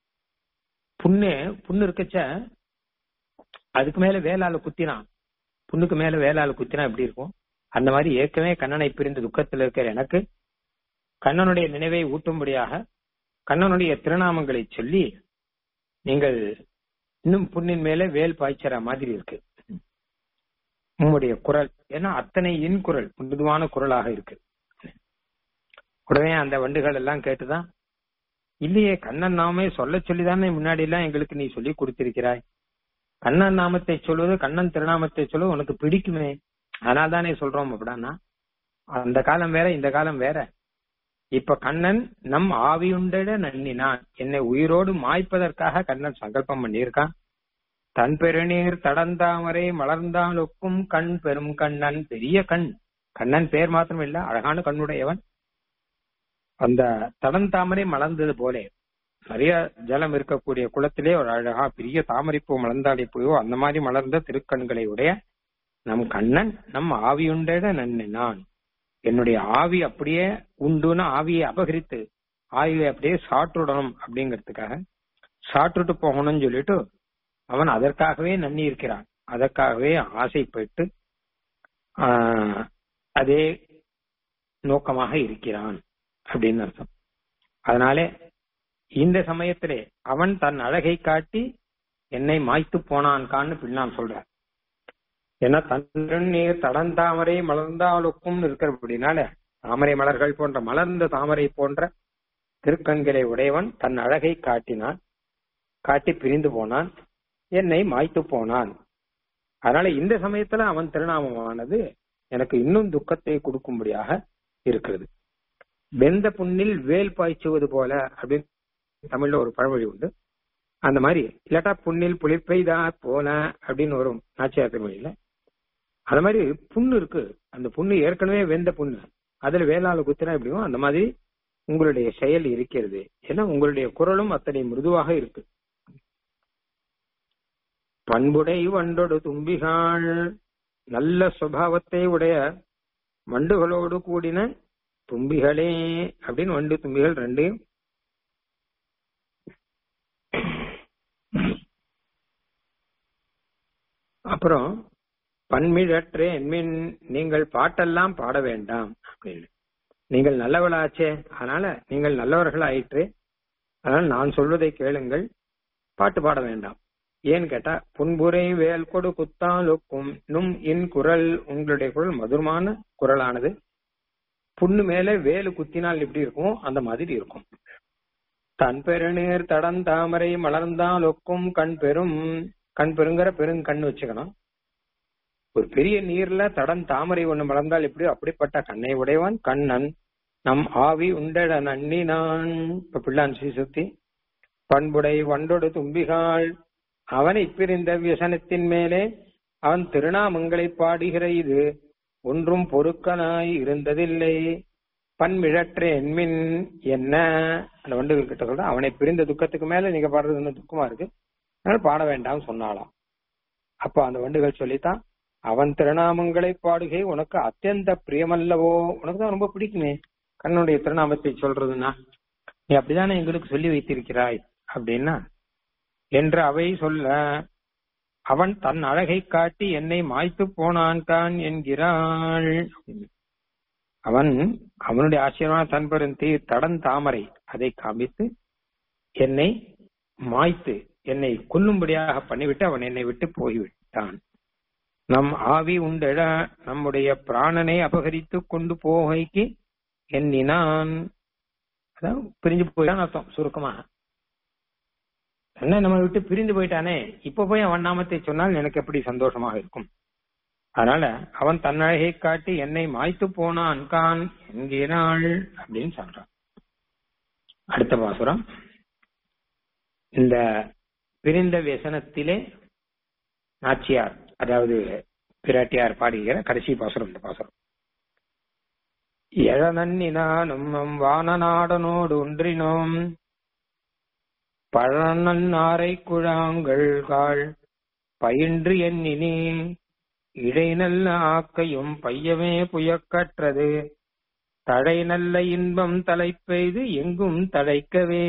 A: புண்ணு புண்ணு இருக்கச்ச அதுக்கு மேல வேலால குத்தினான் புண்ணுக்கு மேல வேலால குத்தினா எப்படி இருக்கும் அந்த மாதிரி ஏற்கனவே கண்ணனை பிரிந்த துக்கத்தில் இருக்கிற எனக்கு கண்ணனுடைய நினைவை ஊட்டும்படியாக கண்ணனுடைய திருநாமங்களை சொல்லி நீங்கள் இன்னும் புண்ணின் மேல வேல் பாய்ச்சற மாதிரி இருக்கு உங்களுடைய குரல் ஏன்னா அத்தனை இன் குரல் மிருதுவான குரலாக இருக்கு உடனே அந்த வண்டுகள் எல்லாம் கேட்டுதான் இல்லையே கண்ணன் நாமே சொல்ல சொல்லிதானே முன்னாடி எல்லாம் எங்களுக்கு நீ சொல்லி கொடுத்திருக்கிறாய் கண்ணன் நாமத்தை சொல்வது கண்ணன் திருநாமத்தை சொல்வது உனக்கு பிடிக்குமே அதனால தானே சொல்றோம் அப்படின்னா அந்த காலம் வேற இந்த காலம் வேற இப்ப கண்ணன் நம் ஆவியுண்டிட நன்னினான் என்னை உயிரோடு மாய்ப்பதற்காக கண்ணன் சங்கல்பம் பண்ணியிருக்கான் தன் பெருநீர் தடந்தாமரை மலர்ந்தாலுக்கும் கண் பெரும் கண்ணன் பெரிய கண் கண்ணன் பேர் மாத்திரம் இல்ல அழகான கண்ணுடையவன் அந்த தடந்தாமரை மலர்ந்தது போலே நிறைய ஜலம் இருக்கக்கூடிய குளத்திலே ஒரு அழகா பெரிய தாமரைப்பூ மலர்ந்தாலே பூவோ அந்த மாதிரி மலர்ந்த திருக்கண்களை உடைய நம் கண்ணன் நம் ஆவியுண்டிட நன்னினான் என்னுடைய ஆவி அப்படியே உண்டுன்னு ஆவியை அபகரித்து ஆவியை அப்படியே சாற்றுடணும் அப்படிங்கிறதுக்காக சாற்றுட்டு போகணும்னு சொல்லிட்டு அவன் அதற்காகவே நன்னி இருக்கிறான் அதற்காகவே ஆசைப்பட்டு ஆஹ் அதே நோக்கமாக இருக்கிறான் அப்படின்னு அர்த்தம் அதனாலே இந்த சமயத்திலே அவன் தன் அழகை காட்டி என்னை மாய்த்து போனான்கான்னு பின்னான் சொல்ற ஏன்னா தன் நீர் தடந்தாமரை மலர்ந்தாலுக்கும் இருக்கிறபடினால தாமரை மலர்கள் போன்ற மலர்ந்த தாமரை போன்ற திருக்கண்களை உடையவன் தன் அழகை காட்டினான் காட்டி பிரிந்து போனான் என்னை மாய்த்து போனான் அதனால இந்த சமயத்துல அவன் திருநாமமானது எனக்கு இன்னும் துக்கத்தை கொடுக்கும்படியாக இருக்கிறது வெந்த புண்ணில் வேல் பாய்ச்சுவது போல அப்படின்னு தமிழ்ல ஒரு பழமொழி உண்டு அந்த மாதிரி இல்லாட்டா புண்ணில் புளிப்பெய்தா போல அப்படின்னு வரும் நாச்சியார் திருமொழியில அது மாதிரி புண்ணு இருக்கு அந்த புண்ணு ஏற்கனவே வெந்த புண்ணு அதுல வேளாள குத்தினா எப்படியும் அந்த மாதிரி உங்களுடைய செயல் இருக்கிறது ஏன்னா உங்களுடைய குரலும் அத்தனை மிருதுவாக இருக்கு பண்புடை வண்டொடு தும்பிகாள் நல்ல சுபாவத்தை உடைய வண்டுகளோடு கூடின தும்பிகளே அப்படின்னு வண்டு தும்பிகள் ரெண்டையும் அப்புறம் பன்மிழற்றே என்மின் நீங்கள் பாட்டெல்லாம் பாட வேண்டாம் அப்படின்னு நீங்கள் நல்லவளாச்சே அதனால நீங்கள் நல்லவர்கள் ஆயிற்று அதனால நான் சொல்வதை கேளுங்கள் பாட்டு பாட வேண்டாம் ஏன்னு கேட்டா புன்புரை வேல் கொடு குத்தாலுக்கும் நும் இன் குரல் உங்களுடைய குரல் மதுரமான குரலானது புண்ணு மேல வேலு குத்தினால் எப்படி இருக்கும் அந்த மாதிரி இருக்கும் தன் பெருநீர் தடன் தாமரை மலர்ந்தால் ஒக்கும் கண் பெரும் கண் பெருங்கிற பெருங்கண் வச்சுக்கணும் ஒரு பெரிய நீர்ல தடன் தாமரை ஒண்ணு மலர்ந்தால் எப்படி அப்படிப்பட்ட கண்ணை உடையவன் கண்ணன் நம் ஆவி உண்டட நன்னி நான் இப்ப பிள்ளான் ஸ்ரீ சுத்தி பண்புடை வண்டொடு தும்பிகாள் அவனை பிரிந்த வியசனத்தின் மேலே அவன் திருநாமங்களை பாடுகிற இது ஒன்றும் பொறுக்கனாய் இருந்ததில்லை பன்மிழற்றே என்மின் என்ன அந்த வண்டுகள் கிட்ட சொல்ற அவனை பிரிந்த துக்கத்துக்கு மேல நீங்க பாடுறது இன்னும் துக்கமா இருக்கு அதனால பாட வேண்டாம் சொன்னாலாம் அப்ப அந்த வண்டுகள் சொல்லித்தான் அவன் திருநாமங்களை பாடுகை உனக்கு அத்தியந்த பிரியமல்லவோ உனக்கு தான் ரொம்ப பிடிக்குமே கண்ணுடைய திருநாமத்தை சொல்றதுன்னா நீ அப்படிதானே எங்களுக்கு சொல்லி வைத்திருக்கிறாய் அப்படின்னா என்று அவை சொல்ல அவன் தன் அழகை காட்டி என்னை மாய்த்து போனான் தான் என்கிறாள் அவன் அவனுடைய ஆச்சரியமான தன் பெருந்தி தடன் தாமரை அதை காமித்து என்னை மாய்த்து என்னை கொல்லும்படியாக பண்ணிவிட்டு அவன் என்னை விட்டு போய்விட்டான் நம் ஆவி உண்டெழ நம்முடைய பிராணனை அபகரித்து கொண்டு போகைக்கு எண்ணினான் அதான் பிரிஞ்சு போயிட்டான் அர்த்தம் சுருக்கமாக என்ன நம்ம விட்டு பிரிந்து போயிட்டானே இப்ப போய் அவன் நாமத்தை சொன்னால் எனக்கு எப்படி சந்தோஷமாக இருக்கும் அதனால அவன் தன்னழகை காட்டி என்னை மாய்த்து போனான் கான் என்கிறாள் அப்படின்னு சொல்றான் அடுத்த பாசுரம் இந்த பிரிந்த வியசனத்திலே நாச்சியார் அதாவது பிராட்டியார் பாடுகிற கடைசி பாசுரம் இந்த பாசுரம் எழநன்னினானும் நம் வானநாடனோடு ஒன்றினோம் பழனன் நாரை குழாங்கள் காள் பயின்று எண்ணினே இடை நல்ல ஆக்கையும் பையமே புயக்கற்றது தடை நல்ல இன்பம் தலைப்பெய்து எங்கும் தழைக்கவே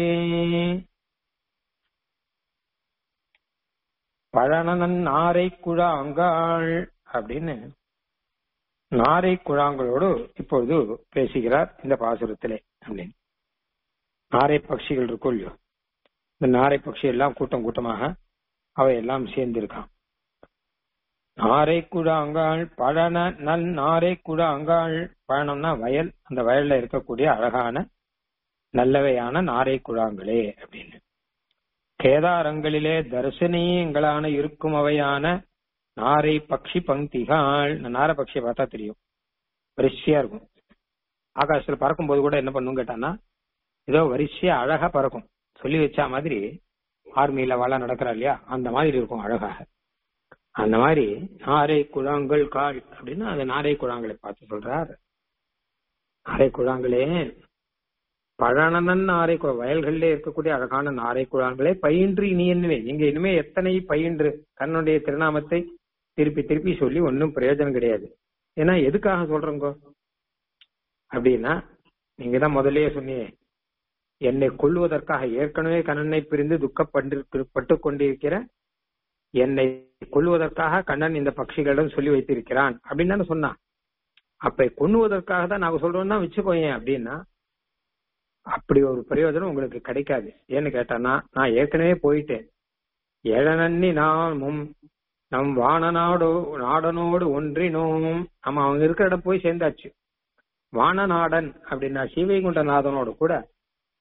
A: பழனன் நாரை குழாங்காள் அப்படின்னு நாரை குழாங்களோடு இப்பொழுது பேசுகிறார் இந்த பாசுரத்திலே அப்படின்னு நாரை பட்சிகள் இருக்கும் இல்லையோ இந்த நாரை பட்சி எல்லாம் கூட்டம் கூட்டமாக அவை எல்லாம் சேர்ந்திருக்கான் நாரை குழாங்காள் பழன நல் நாரை குழாங்காள் பழனம்னா வயல் அந்த வயல்ல இருக்கக்கூடிய அழகான நல்லவையான நாரை குழாங்களே அப்படின்னு கேதாரங்களிலே தரிசனீயங்களான இருக்கும் அவையான நாரை பக்ஷி பங்கிகள் இந்த நாரை பக்ஷியை பார்த்தா தெரியும் வரிசையா இருக்கும் ஆகாசத்துல பறக்கும்போது கூட என்ன பண்ணும் கேட்டான்னா ஏதோ வரிசையா அழகா பறக்கும் சொல்லி வச்சா மாதிரி ஆர்மியில வாழ நடக்கிறா இல்லையா அந்த மாதிரி இருக்கும் அழகாக அந்த மாதிரி நாரை குழாங்கள் கால் அப்படின்னா அந்த நாரை குழாங்களை பார்த்து சொல்றார் நாரை குழாங்களே பழனன் நாரை கு- வயல்களிலே இருக்கக்கூடிய அழகான நாரை குழாங்களே பயின்று இனி என்னவே நீங்க இனிமே எத்தனை பயின்று தன்னுடைய திருநாமத்தை திருப்பி திருப்பி சொல்லி ஒன்னும் பிரயோஜனம் கிடையாது ஏன்னா எதுக்காக சொல்றோங்க அப்படின்னா நீங்க தான் முதல்லயே சொன்னீங்க என்னை கொல்லுவதற்காக ஏற்கனவே கண்ணனை பிரிந்து துக்கப்பட்டு பட்டு கொண்டிருக்கிற என்னை கொல்லுவதற்காக கண்ணன் இந்த பட்சிகளிடம் சொல்லி வைத்திருக்கிறான் அப்படின்னு தானே சொன்னான் அப்ப கொன்னுவதற்காக தான் நாங்க சொல்றோம்னா வச்சுக்கோயேன் அப்படின்னா அப்படி ஒரு பிரயோஜனம் உங்களுக்கு கிடைக்காது ஏன்னு கேட்டானா நான் ஏற்கனவே போயிட்டேன் ஏழனன்னி நாமும் நம் வானநாடோ நாடனோடு ஒன்றினோம் நம்ம அவங்க இருக்கிற இடம் போய் சேர்ந்தாச்சு வானநாடன் அப்படின்னா ஸ்ரீவைகுண்ட நாதனோடு கூட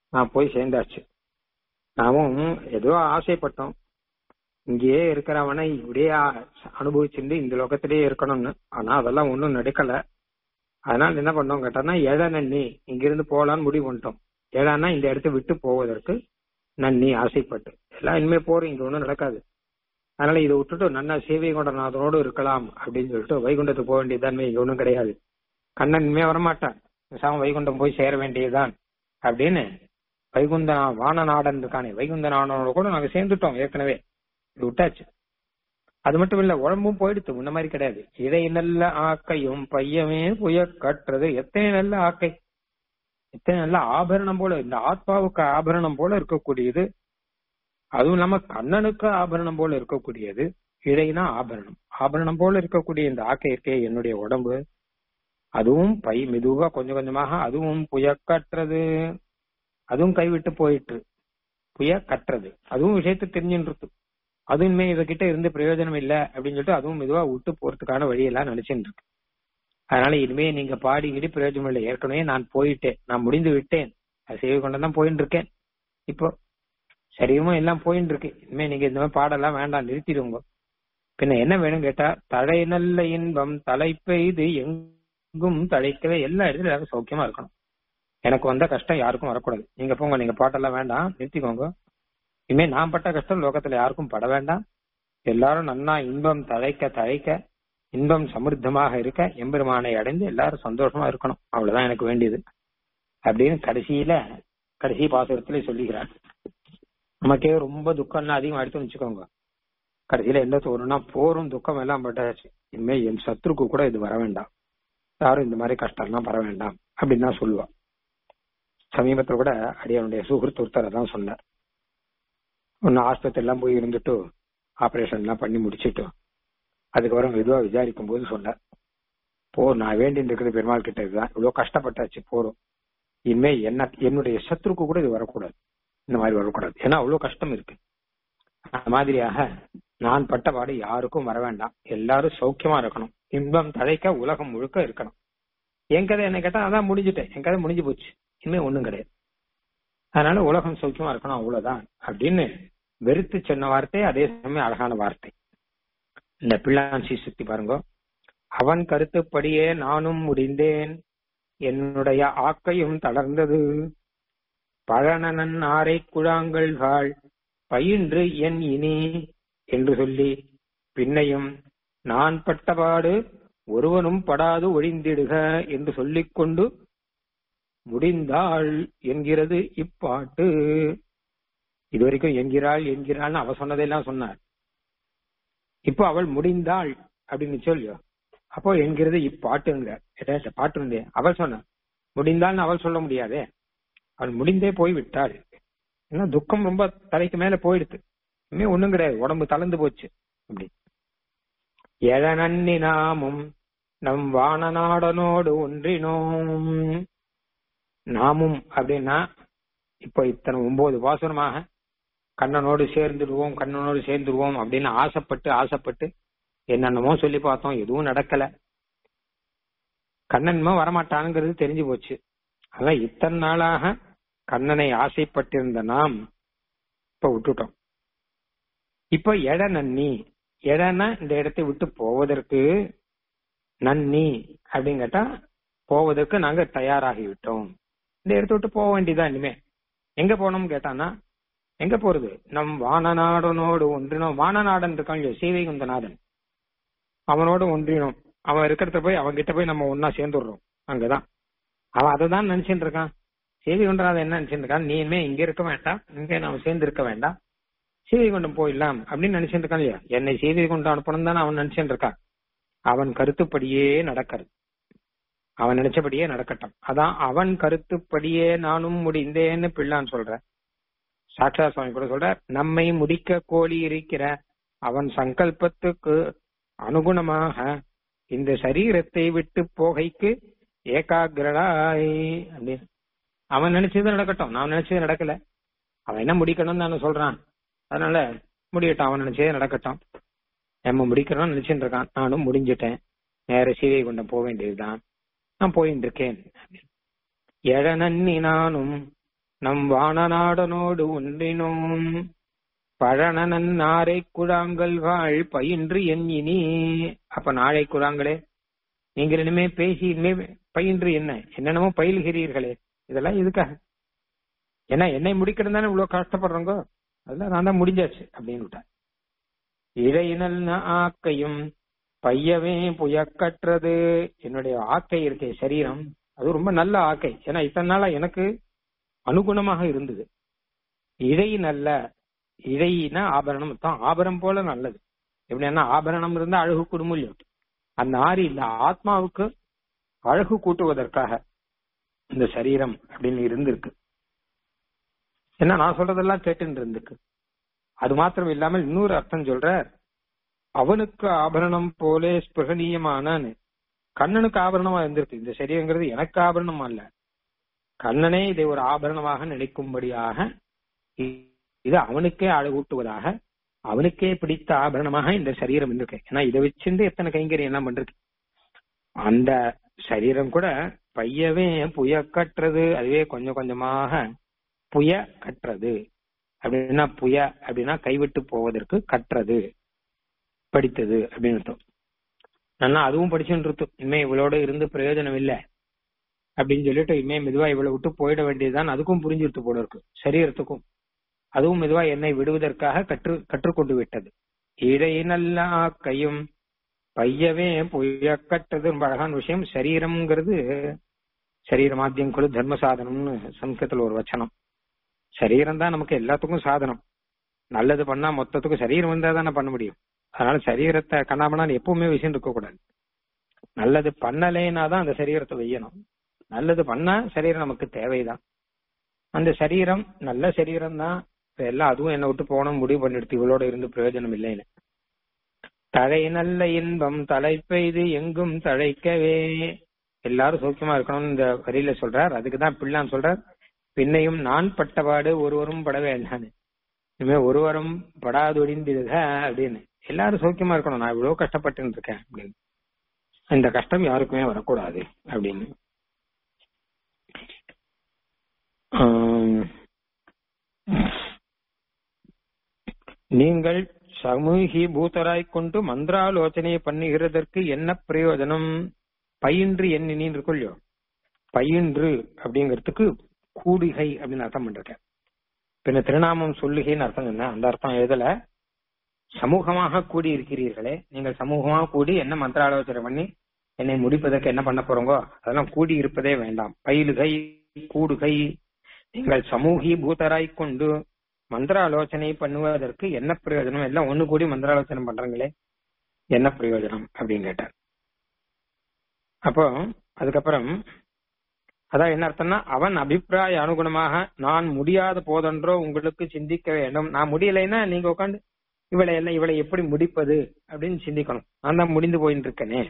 A: நான் போய் சேர்ந்தாச்சு நாமும் ஏதோ ஆசைப்பட்டோம் இங்கேயே இருக்கிறவனை இப்படியே அனுபவிச்சிருந்து இந்த லோகத்திலேயே இருக்கணும்னு ஆனா அதெல்லாம் ஒண்ணும் நடக்கல அதனால என்ன பண்ணோம் கேட்டோம்னா ஏழை நன்னி இங்கிருந்து போலான்னு முடிவு பண்ணிட்டோம் ஏழான்னா இந்த இடத்த விட்டு போவதற்கு நன்னி ஆசைப்பட்டு எல்லாம் இனிமே போறோம் இங்க ஒண்ணும் நடக்காது அதனால இதை விட்டுட்டு நன்னா சேவை கொண்டநாதனோடு இருக்கலாம் அப்படின்னு சொல்லிட்டு வைகுண்டத்துக்கு போக வேண்டியதுதான் இங்க ஒண்ணும் கிடையாது கண்ணன் இனிமே வரமாட்டான் பேசாம வைகுண்டம் போய் சேர வேண்டியதுதான் அப்படின்னு வைகுந்த வானநாடன் இருக்கானே வைகுந்த நாடனோட கூட நாங்க சேர்ந்துட்டோம் ஏற்கனவே இது விட்டாச்சு அது மட்டும் இல்ல உடம்பும் போயிடுத்து முன்ன மாதிரி கிடையாது இதை நல்ல ஆக்கையும் பையமே புய கட்டுறது எத்தனை நல்ல ஆக்கை எத்தனை நல்ல ஆபரணம் போல இந்த ஆத்மாவுக்கு ஆபரணம் போல இருக்கக்கூடியது அதுவும் இல்லாம கண்ணனுக்கு ஆபரணம் போல இருக்கக்கூடியது இடைனா ஆபரணம் ஆபரணம் போல இருக்கக்கூடிய இந்த ஆக்கை இருக்கே என்னுடைய உடம்பு அதுவும் பை மெதுவா கொஞ்சம் கொஞ்சமாக அதுவும் புயக்கற்றது அதுவும் கைவிட்டு போயிட்டு புய கட்டுறது அதுவும் விஷயத்தை தெரிஞ்சுட்டு அது இனிமே இவகிட்ட இருந்து பிரயோஜனம் இல்ல அப்படின்னு சொல்லிட்டு அதுவும் மெதுவா விட்டு போறதுக்கான வழியெல்லாம் நினைச்சுட்டு இருக்கு அதனால இனிமே நீங்க பாடிக்கிட்டு பிரயோஜனம் இல்லை ஏற்கனவே நான் போயிட்டேன் நான் முடிந்து விட்டேன் அது செய்து கொண்டுதான் போயிட்டு இருக்கேன் இப்போ சரியமும் எல்லாம் போயிட்டு இருக்கு இனிமே நீங்க இந்த மாதிரி பாடெல்லாம் வேண்டாம் நிறுத்திடுங்க பின்ன என்ன வேணும் கேட்டா தடை நல்ல இன்பம் தலை பெய்து எங்கும் தழைக்கவே எல்லா இடத்துலயும் எல்லாரும் சௌக்கியமா இருக்கணும் எனக்கு வந்த கஷ்டம் யாருக்கும் வரக்கூடாது நீங்க போங்க நீங்க பாட்டெல்லாம் வேண்டாம் நிறுத்திக்கோங்க இனிமே நான் பட்ட கஷ்டம் லோகத்துல யாருக்கும் பட வேண்டாம் எல்லாரும் நன்னா இன்பம் தழைக்க தழைக்க இன்பம் சமிருத்தமாக இருக்க எம்பெருமானை அடைந்து எல்லாரும் சந்தோஷமா இருக்கணும் அவ்வளவுதான் எனக்கு வேண்டியது அப்படின்னு கடைசியில கடைசி பாசுரத்துல சொல்லிக்கிறார் நமக்கே ரொம்ப துக்கம்லாம் அதிகம் எடுத்து வச்சுக்கோங்க கடைசியில என்ன தோணும்னா போரும் துக்கம் எல்லாம் பட்டாச்சு இனிமே என் சத்ருக்கு கூட இது வர வேண்டாம் யாரும் இந்த மாதிரி கஷ்டம்லாம் வர வேண்டாம் அப்படின்னு தான் சொல்லுவா சமீபத்துல கூட அடியனுடைய சுகிருத்து ஒருத்தர் தான் சொன்னார் ஒன்னு ஆஸ்பத்திரி எல்லாம் போய் இருந்துட்டு ஆபரேஷன் எல்லாம் பண்ணி முடிச்சுட்டு அதுக்கப்புறம் மெதுவா விசாரிக்கும் போது சொன்னார் போ நான் வேண்டின்னு இருக்கிறது பெருமாள் கிட்ட இதுதான் இவ்வளவு கஷ்டப்பட்டாச்சு போறோம் இனிமே என்ன என்னுடைய சத்ருக்கு கூட இது வரக்கூடாது இந்த மாதிரி வரக்கூடாது ஏன்னா அவ்வளவு கஷ்டம் இருக்கு அந்த மாதிரியாக நான் பட்ட பாடு யாருக்கும் வர வேண்டாம் எல்லாரும் சௌக்கியமா இருக்கணும் இன்பம் தழைக்க உலகம் முழுக்க இருக்கணும் என் கதை என்ன கேட்டா அதான் முடிஞ்சுட்டேன் என் கதை முடிஞ்சு போச்சு இனிமே ஒண்ணும் கிடையாது அதனால உலகம் சௌக்கியமா இருக்கணும் அவ்வளவுதான் அப்படின்னு வெறுத்து சொன்ன வார்த்தை அதே சமயம் அழகான வார்த்தை இந்த பிள்ளான்சி சுத்தி பாருங்க அவன் கருத்துப்படியே நானும் முடிந்தேன் என்னுடைய ஆக்கையும் தளர்ந்தது பழனனன் ஆரை குழாங்கள்காள் பயின்று என் இனி என்று சொல்லி பின்னையும் நான் பட்டபாடு ஒருவனும் படாது ஒழிந்திடுக என்று சொல்லிக் கொண்டு முடிந்தாள் என்கிறது இப்பாட்டு இதுவரைக்கும் என்கிறாள் என்கிறாள்னு அவ சொன்னதெல்லாம் சொன்னார் இப்போ அவள் முடிந்தாள் அப்படின்னு சொல்லியோ அப்போ என்கிறது இப்பாட்டுங்க பாட்டு இருந்தே அவள் சொன்ன முடிந்தாள்னு அவள் சொல்ல முடியாதே அவள் முடிந்தே போய் விட்டாள் ஏன்னா துக்கம் ரொம்ப தலைக்கு மேல போயிடுது இனிமே ஒண்ணும் கிடையாது உடம்பு தளர்ந்து போச்சு அப்படி எழநன்னி நாமும் நம் வானநாடனோடு ஒன்றினோம் நாமும் அப்படின்னா இப்போ இத்தனை ஒன்பது வாசனமாக கண்ணனோடு சேர்ந்துடுவோம் கண்ணனோடு சேர்ந்துடுவோம் அப்படின்னு ஆசைப்பட்டு ஆசைப்பட்டு என்னென்னமோ சொல்லி பார்த்தோம் எதுவும் நடக்கல கண்ணன்மோ வரமாட்டானுங்கிறது தெரிஞ்சு போச்சு அதான் இத்தனை நாளாக கண்ணனை ஆசைப்பட்டிருந்த நாம் இப்ப விட்டுட்டோம் இப்ப எட நன்னி எடனா இந்த இடத்தை விட்டு போவதற்கு நன்னி அப்படின்னு கேட்டா போவதற்கு நாங்க தயாராகி விட்டோம் இந்த இடத்த விட்டு போக வேண்டியதான் இனிமே எங்க போனோம் கேட்டானா எங்க போறது நம் வானநாடனோடு ஒன்றினோம் வானநாடன் இருக்கான் இல்லையோ சீவைகுந்தநாதன் அவனோடு ஒன்றினோம் அவன் இருக்கிறத போய் அவன் கிட்ட போய் நம்ம ஒன்னா சேர்ந்துடுறோம் அங்கதான் அவன் அதை தான் நினைச்சுட்டு இருக்கான் சேவை கொண்டராத என்ன நினைச்சுட்டு இருக்கான் நீ இனிமே இங்க இருக்க வேண்டாம் இங்க நாம சேர்ந்து இருக்க வேண்டாம் சேவை கொண்டம் போயிடலாம் அப்படின்னு நினைச்சுட்டு இருக்கான் இல்லையா என்னை சேவை கொண்டு அனுப்பணும் தானே அவன் நினைச்சுட்டு இருக்கான் அவன் கருத்துப்படியே நடக்கிறது அவன் நினைச்சபடியே நடக்கட்டும் அதான் அவன் கருத்துப்படியே நானும் முடிந்தேன்னு பிள்ளான்னு சொல்ற சாட்சா சுவாமி கூட சொல்ற நம்மை முடிக்க கோழி இருக்கிற அவன் சங்கல்பத்துக்கு அனுகுணமாக இந்த சரீரத்தை விட்டு போகைக்கு ஏகாகிரடாய் அப்படின்னு அவன் நினைச்சது நடக்கட்டும் நான் நினைச்சது நடக்கல அவன் என்ன முடிக்கணும்னு நான் சொல்றான் அதனால முடியட்டும் அவன் நினைச்சதே நடக்கட்டும் நம்ம முடிக்கணும்னு நினைச்சுட்டு இருக்கான் நானும் முடிஞ்சிட்டேன் நேர சீவை கொண்ட போக வேண்டியதுதான் நான் போயிட்டு இருக்கேன் எழநன்னி நானும் நம் வானநாடனோடு ஒன்றினோம் பழனனன் நாரை குழாங்கள் வாழ் பயின்று என் இனி அப்ப நாளை குழாங்களே நீங்கள் இனிமே பேசி இனிமே பயின்று என்ன என்னென்னமோ பயில்கிறீர்களே இதெல்லாம் எதுக்காக ஏன்னா என்னை முடிக்கிறது தானே இவ்வளவு கஷ்டப்படுறோங்க அதெல்லாம் நான் தான் முடிஞ்சாச்சு அப்படின்னு விட்டேன் இழையினல் ஆக்கையும் பையவே புயக்கற்றது என்னுடைய ஆக்கை இருக்கே சரீரம் அது ரொம்ப நல்ல ஆக்கை ஏன்னா இத்தனை நாளா எனக்கு அனுகுணமாக இருந்தது இழை நல்ல இழைனா ஆபரணம் தான் ஆபரணம் போல நல்லது எப்படின்னா ஆபரணம் இருந்தா அழகு குடும்பம் அந்த ஆரி இந்த ஆத்மாவுக்கு அழகு கூட்டுவதற்காக இந்த சரீரம் அப்படின்னு இருந்திருக்கு ஏன்னா நான் சொல்றதெல்லாம் கேட்டுன்னு இருந்துக்கு அது மாத்திரம் இல்லாமல் இன்னொரு அர்த்தம் சொல்ற அவனுக்கு ஆபரணம் போலே ஸ்பிருகனீயமானு கண்ணனுக்கு ஆபரணமா இருந்திருக்கு இந்த சரீரங்கிறது எனக்கு ஆபரணம் அல்ல கண்ணனே இதை ஒரு ஆபரணமாக நினைக்கும்படியாக இது அவனுக்கே அழகூட்டுவதாக அவனுக்கே பிடித்த ஆபரணமாக இந்த சரீரம் இருக்கு ஏன்னா இதை வச்சிருந்து எத்தனை கைங்கரியம் என்ன பண்றது அந்த சரீரம் கூட பையவே புய கட்டுறது அதுவே கொஞ்சம் கொஞ்சமாக புய கட்டுறது அப்படின்னா புய அப்படின்னா கைவிட்டு போவதற்கு கட்டுறது படித்தது அப்படின்னு அர்த்தம் நல்லா அதுவும் படிச்சுட்டு இருக்கும் இனிமே இவளோட இருந்து பிரயோஜனம் இல்லை அப்படின்னு சொல்லிட்டு இனிமே மெதுவா இவளை விட்டு போயிட வேண்டியதுதான் அதுக்கும் புரிஞ்சுட்டு போல இருக்கு சரீரத்துக்கும் அதுவும் மெதுவா என்னை விடுவதற்காக கற்று கற்றுக்கொண்டு விட்டது இடை நல்ல கையும் பையவே பொய்ய கட்டது ரொம்ப அழகான விஷயம் சரீரம்ங்கிறது சரீர மாத்தியம் கொடு தர்ம சாதனம்னு சம்ஸ்கிருதத்துல ஒரு வச்சனம் சரீரம் தான் நமக்கு எல்லாத்துக்கும் சாதனம் நல்லது பண்ணா மொத்தத்துக்கும் சரீரம் வந்தா தானே பண்ண முடியும் அதனால சரீரத்தை கண்ணாமண்ணா எப்பவுமே விஷயம் இருக்க கூடாது நல்லது பண்ணலேனா தான் அந்த சரீரத்தை வையணும் நல்லது பண்ணா சரீரம் நமக்கு தேவைதான் அந்த சரீரம் நல்ல சரீரம் தான் எல்லாம் அதுவும் என்னை விட்டு போகணும் முடிவு பண்ணிடுத்து இவளோட இருந்து பிரயோஜனம் இல்லைன்னு தழை நல்ல இன்பம் தலை பெய்து எங்கும் தழைக்கவே எல்லாரும் சௌக்கியமா இருக்கணும்னு இந்த வரியில சொல்றார் அதுக்குதான் பிள்ளான் சொல்றார் பின்னையும் நான் பட்டபாடு ஒருவரும் பட வேண்டான்னு இனிமே ஒருவரும் படாதொடிந்திருக அப்படின்னு எல்லாரும் சௌக்கியமா இருக்கணும் நான் இவ்வளவு கஷ்டப்பட்டு இருக்கேன் அப்படின்னு இந்த கஷ்டம் யாருக்குமே வரக்கூடாது அப்படின்னு நீங்கள் சமூகி பூத்தராய் கொண்டு மந்திராலோசனை பண்ணுகிறதற்கு என்ன பிரயோஜனம் பயின்று எண்ணினின்னு இருக்குல்லையோ பயின்று அப்படிங்கிறதுக்கு கூடுகை அப்படின்னு அர்த்தம் பண்றேன் பின்ன திருநாமம் சொல்லுகைன்னு அர்த்தம் என்ன அந்த அர்த்தம் எழுதல சமூகமாக கூடி இருக்கிறீர்களே நீங்கள் சமூகமாக கூடி என்ன மந்திராலோசனை பண்ணி என்னை முடிப்பதற்கு என்ன பண்ண போறோங்கோ அதெல்லாம் கூடி இருப்பதே வேண்டாம் பயிலுகை கூடுகை நீங்கள் சமூகி பூதராய் கொண்டு மந்திராலோசனை பண்ணுவதற்கு என்ன பிரயோஜனம் எல்லாம் ஒண்ணு கூடி மந்திராலோசனை பண்றாங்களே என்ன பிரயோஜனம் அப்படின்னு கேட்டார் அப்போ அதுக்கப்புறம் அதான் என்ன அர்த்தம்னா அவன் அபிப்பிராய அனுகுணமாக நான் முடியாத போதென்றோ உங்களுக்கு சிந்திக்க வேண்டும் நான் முடியலைன்னா நீங்க உட்காந்து இவளை எல்லாம் இவளை எப்படி முடிப்பது அப்படின்னு சிந்திக்கணும் நான் தான் முடிந்து போயிட்டு இருக்கேனே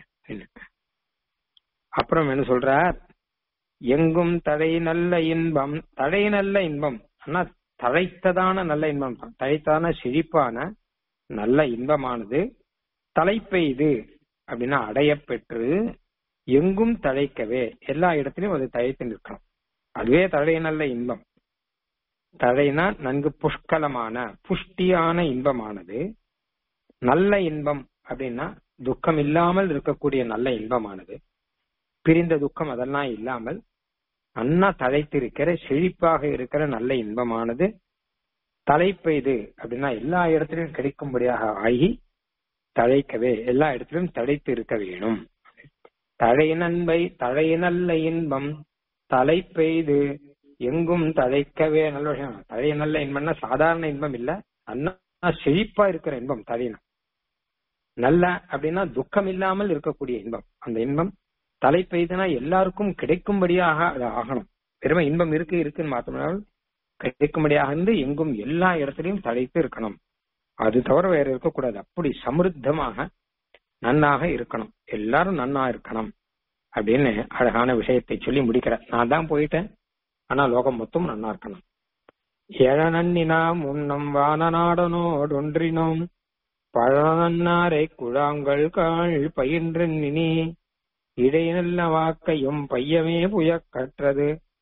A: அப்புறம் என்ன சொல்றார் எங்கும் தடை நல்ல இன்பம் தடை நல்ல இன்பம் ஆனா தழைத்ததான நல்ல இன்பம் தழைத்தான செழிப்பான நல்ல இன்பமானது தலைப்பெய்து அப்படின்னா அடைய பெற்று எங்கும் தழைக்கவே எல்லா இடத்திலும் அது தழைத்து நிற்கணும் அதுவே தடை நல்ல இன்பம் தழைனா நன்கு புஷ்கலமான புஷ்டியான இன்பமானது நல்ல இன்பம் அப்படின்னா துக்கம் இல்லாமல் இருக்கக்கூடிய நல்ல இன்பமானது பிரிந்த துக்கம் அதெல்லாம் இல்லாமல் நன்னா தழைத்திருக்கிற செழிப்பாக இருக்கிற நல்ல இன்பமானது தலைப்பெய்து அப்படின்னா எல்லா இடத்திலும் கிடைக்கும்படியாக ஆகி தழைக்கவே எல்லா இடத்திலும் தழைத்து இருக்க வேணும் தழை நன்மை தழை நல்ல இன்பம் தலை பெய்து எங்கும் தழைக்கவே நல்ல விஷயம் தழை நல்ல இன்பம்னா சாதாரண இன்பம் இல்ல அண்ணா செழிப்பா இருக்கிற இன்பம் தழைனா நல்ல அப்படின்னா துக்கம் இல்லாமல் இருக்கக்கூடிய இன்பம் அந்த இன்பம் தலை பெய்துனா எல்லாருக்கும் கிடைக்கும்படியாக அது ஆகணும் பெருமை இன்பம் இருக்கு இருக்குன்னு மாத்தோம்னால் கிடைக்கும்படியாக இருந்து எங்கும் எல்லா இடத்துலயும் தழைத்து இருக்கணும் அது தவிர வேற இருக்கக்கூடாது அப்படி சமிருத்தமாக நன்னாக இருக்கணும் எல்லாரும் நன்னா இருக்கணும் அப்படின்னு அழகான விஷயத்தை சொல்லி முடிக்கிறேன் நான் தான் போயிட்டேன் ஆனா லோகம் மொத்தம் நன்னா இருக்கணும் எழநன்னினாம் உன்னம் வானநாடனோடொன்றினோம் பழநன்னாரை குழாங்கள் காள் பயின்றன் நினி இடைநல்ல வாக்கையும் பையமே புயக் கற்றது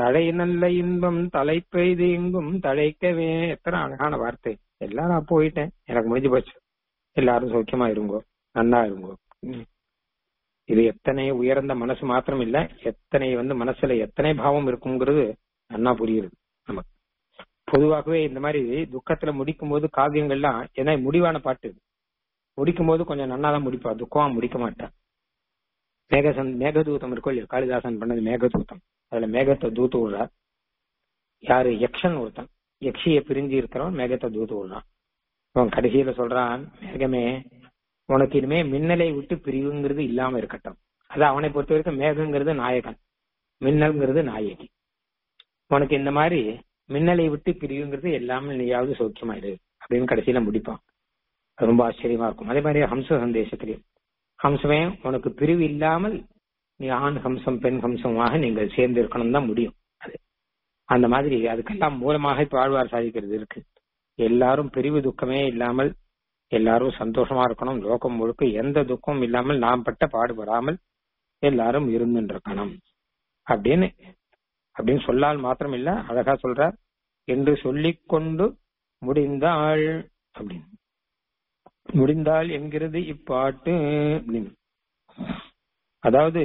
A: தழை நல்ல இன்பம் தலை பெய்து எங்கும் தழைக்கவே எத்தனை அழகான வார்த்தை எல்லாம் நான் போயிட்டேன் எனக்கு முடிஞ்சு போச்சு எல்லாரும் சௌக்கியமா இருங்கோ நன்னா இருங்கோ ம். இது எத்தனை உயர்ந்த மனசு மாத்திரம் இல்ல எத்தனை வந்து மனசுல எத்தனை பாவம் இருக்குங்கிறது நன்னா புரியுது நமக்கு பொதுவாகவே இந்த மாதிரி துக்கத்துல முடிக்கும் போது காவியங்கள்லாம் ஏன்னா முடிவான பாட்டு இது. முடிக்கும் போது கொஞ்சம் நன்னா தான் முடிப்பா துக்கமா முடிக்க மாட்டேன் மேகசன் மேகதூதம் இருக்கும் இல்லையா காளிதாசன் பண்ணது மேகதூதம் அதுல மேகத்தை தூத்து விடுறார் யாரு யக்ஷன் ஒருத்தன் யக்ஷிய பிரிஞ்சு இருக்கிறவன் மேகத்தை தூத்து விடுறான் அவன் கடைசியில சொல்றான் மேகமே உனக்கு இனிமே மின்னலை விட்டு பிரிவுங்கிறது இல்லாம இருக்கட்டும் அது அவனை பொறுத்த வரைக்கும் மேகங்கிறது நாயகன் மின்னல்ங்கிறது நாயகி உனக்கு இந்த மாதிரி மின்னலை விட்டு பிரிவுங்கிறது எல்லாமே நீயாவது சௌக்கியமாயிரு அப்படின்னு கடைசியில முடிப்பான் அது ரொம்ப ஆச்சரியமா இருக்கும் அதே மாதிரி ஹம்ச சந்தேசத்திலையும் ஹம்சமே உனக்கு பிரிவு இல்லாமல் நீ ஆண் ஹம்சம் பெண் ஹம்சமாக நீங்கள் சேர்ந்து இருக்கணும் தான் முடியும் அது அந்த மாதிரி அதுக்கெல்லாம் மூலமாக இப்ப ஆழ்வார் சாதிக்கிறது இருக்கு எல்லாரும் பிரிவு துக்கமே இல்லாமல் எல்லாரும் சந்தோஷமா இருக்கணும் லோகம் முழுக்க எந்த துக்கமும் இல்லாமல் நாம் பட்ட பாடுபடாமல் எல்லாரும் இருந்துருக்கணும் அப்படின்னு அப்படின்னு சொல்லால் மாத்திரம் இல்ல அழகா சொல்றார் என்று சொல்லிக் கொண்டு முடிந்தாள் அப்படின்னு முடிந்தால் என்கிறது இப்பாட்டு அப்படின்னு அதாவது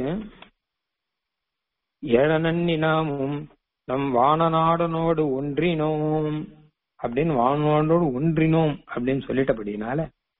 A: ஏழனன்னி நாமும் நம் வானநாடனோடு ஒன்றினோம் அப்படின்னு வானநாடனோடு ஒன்றினோம் அப்படின்னு சொல்லிட்டபடினால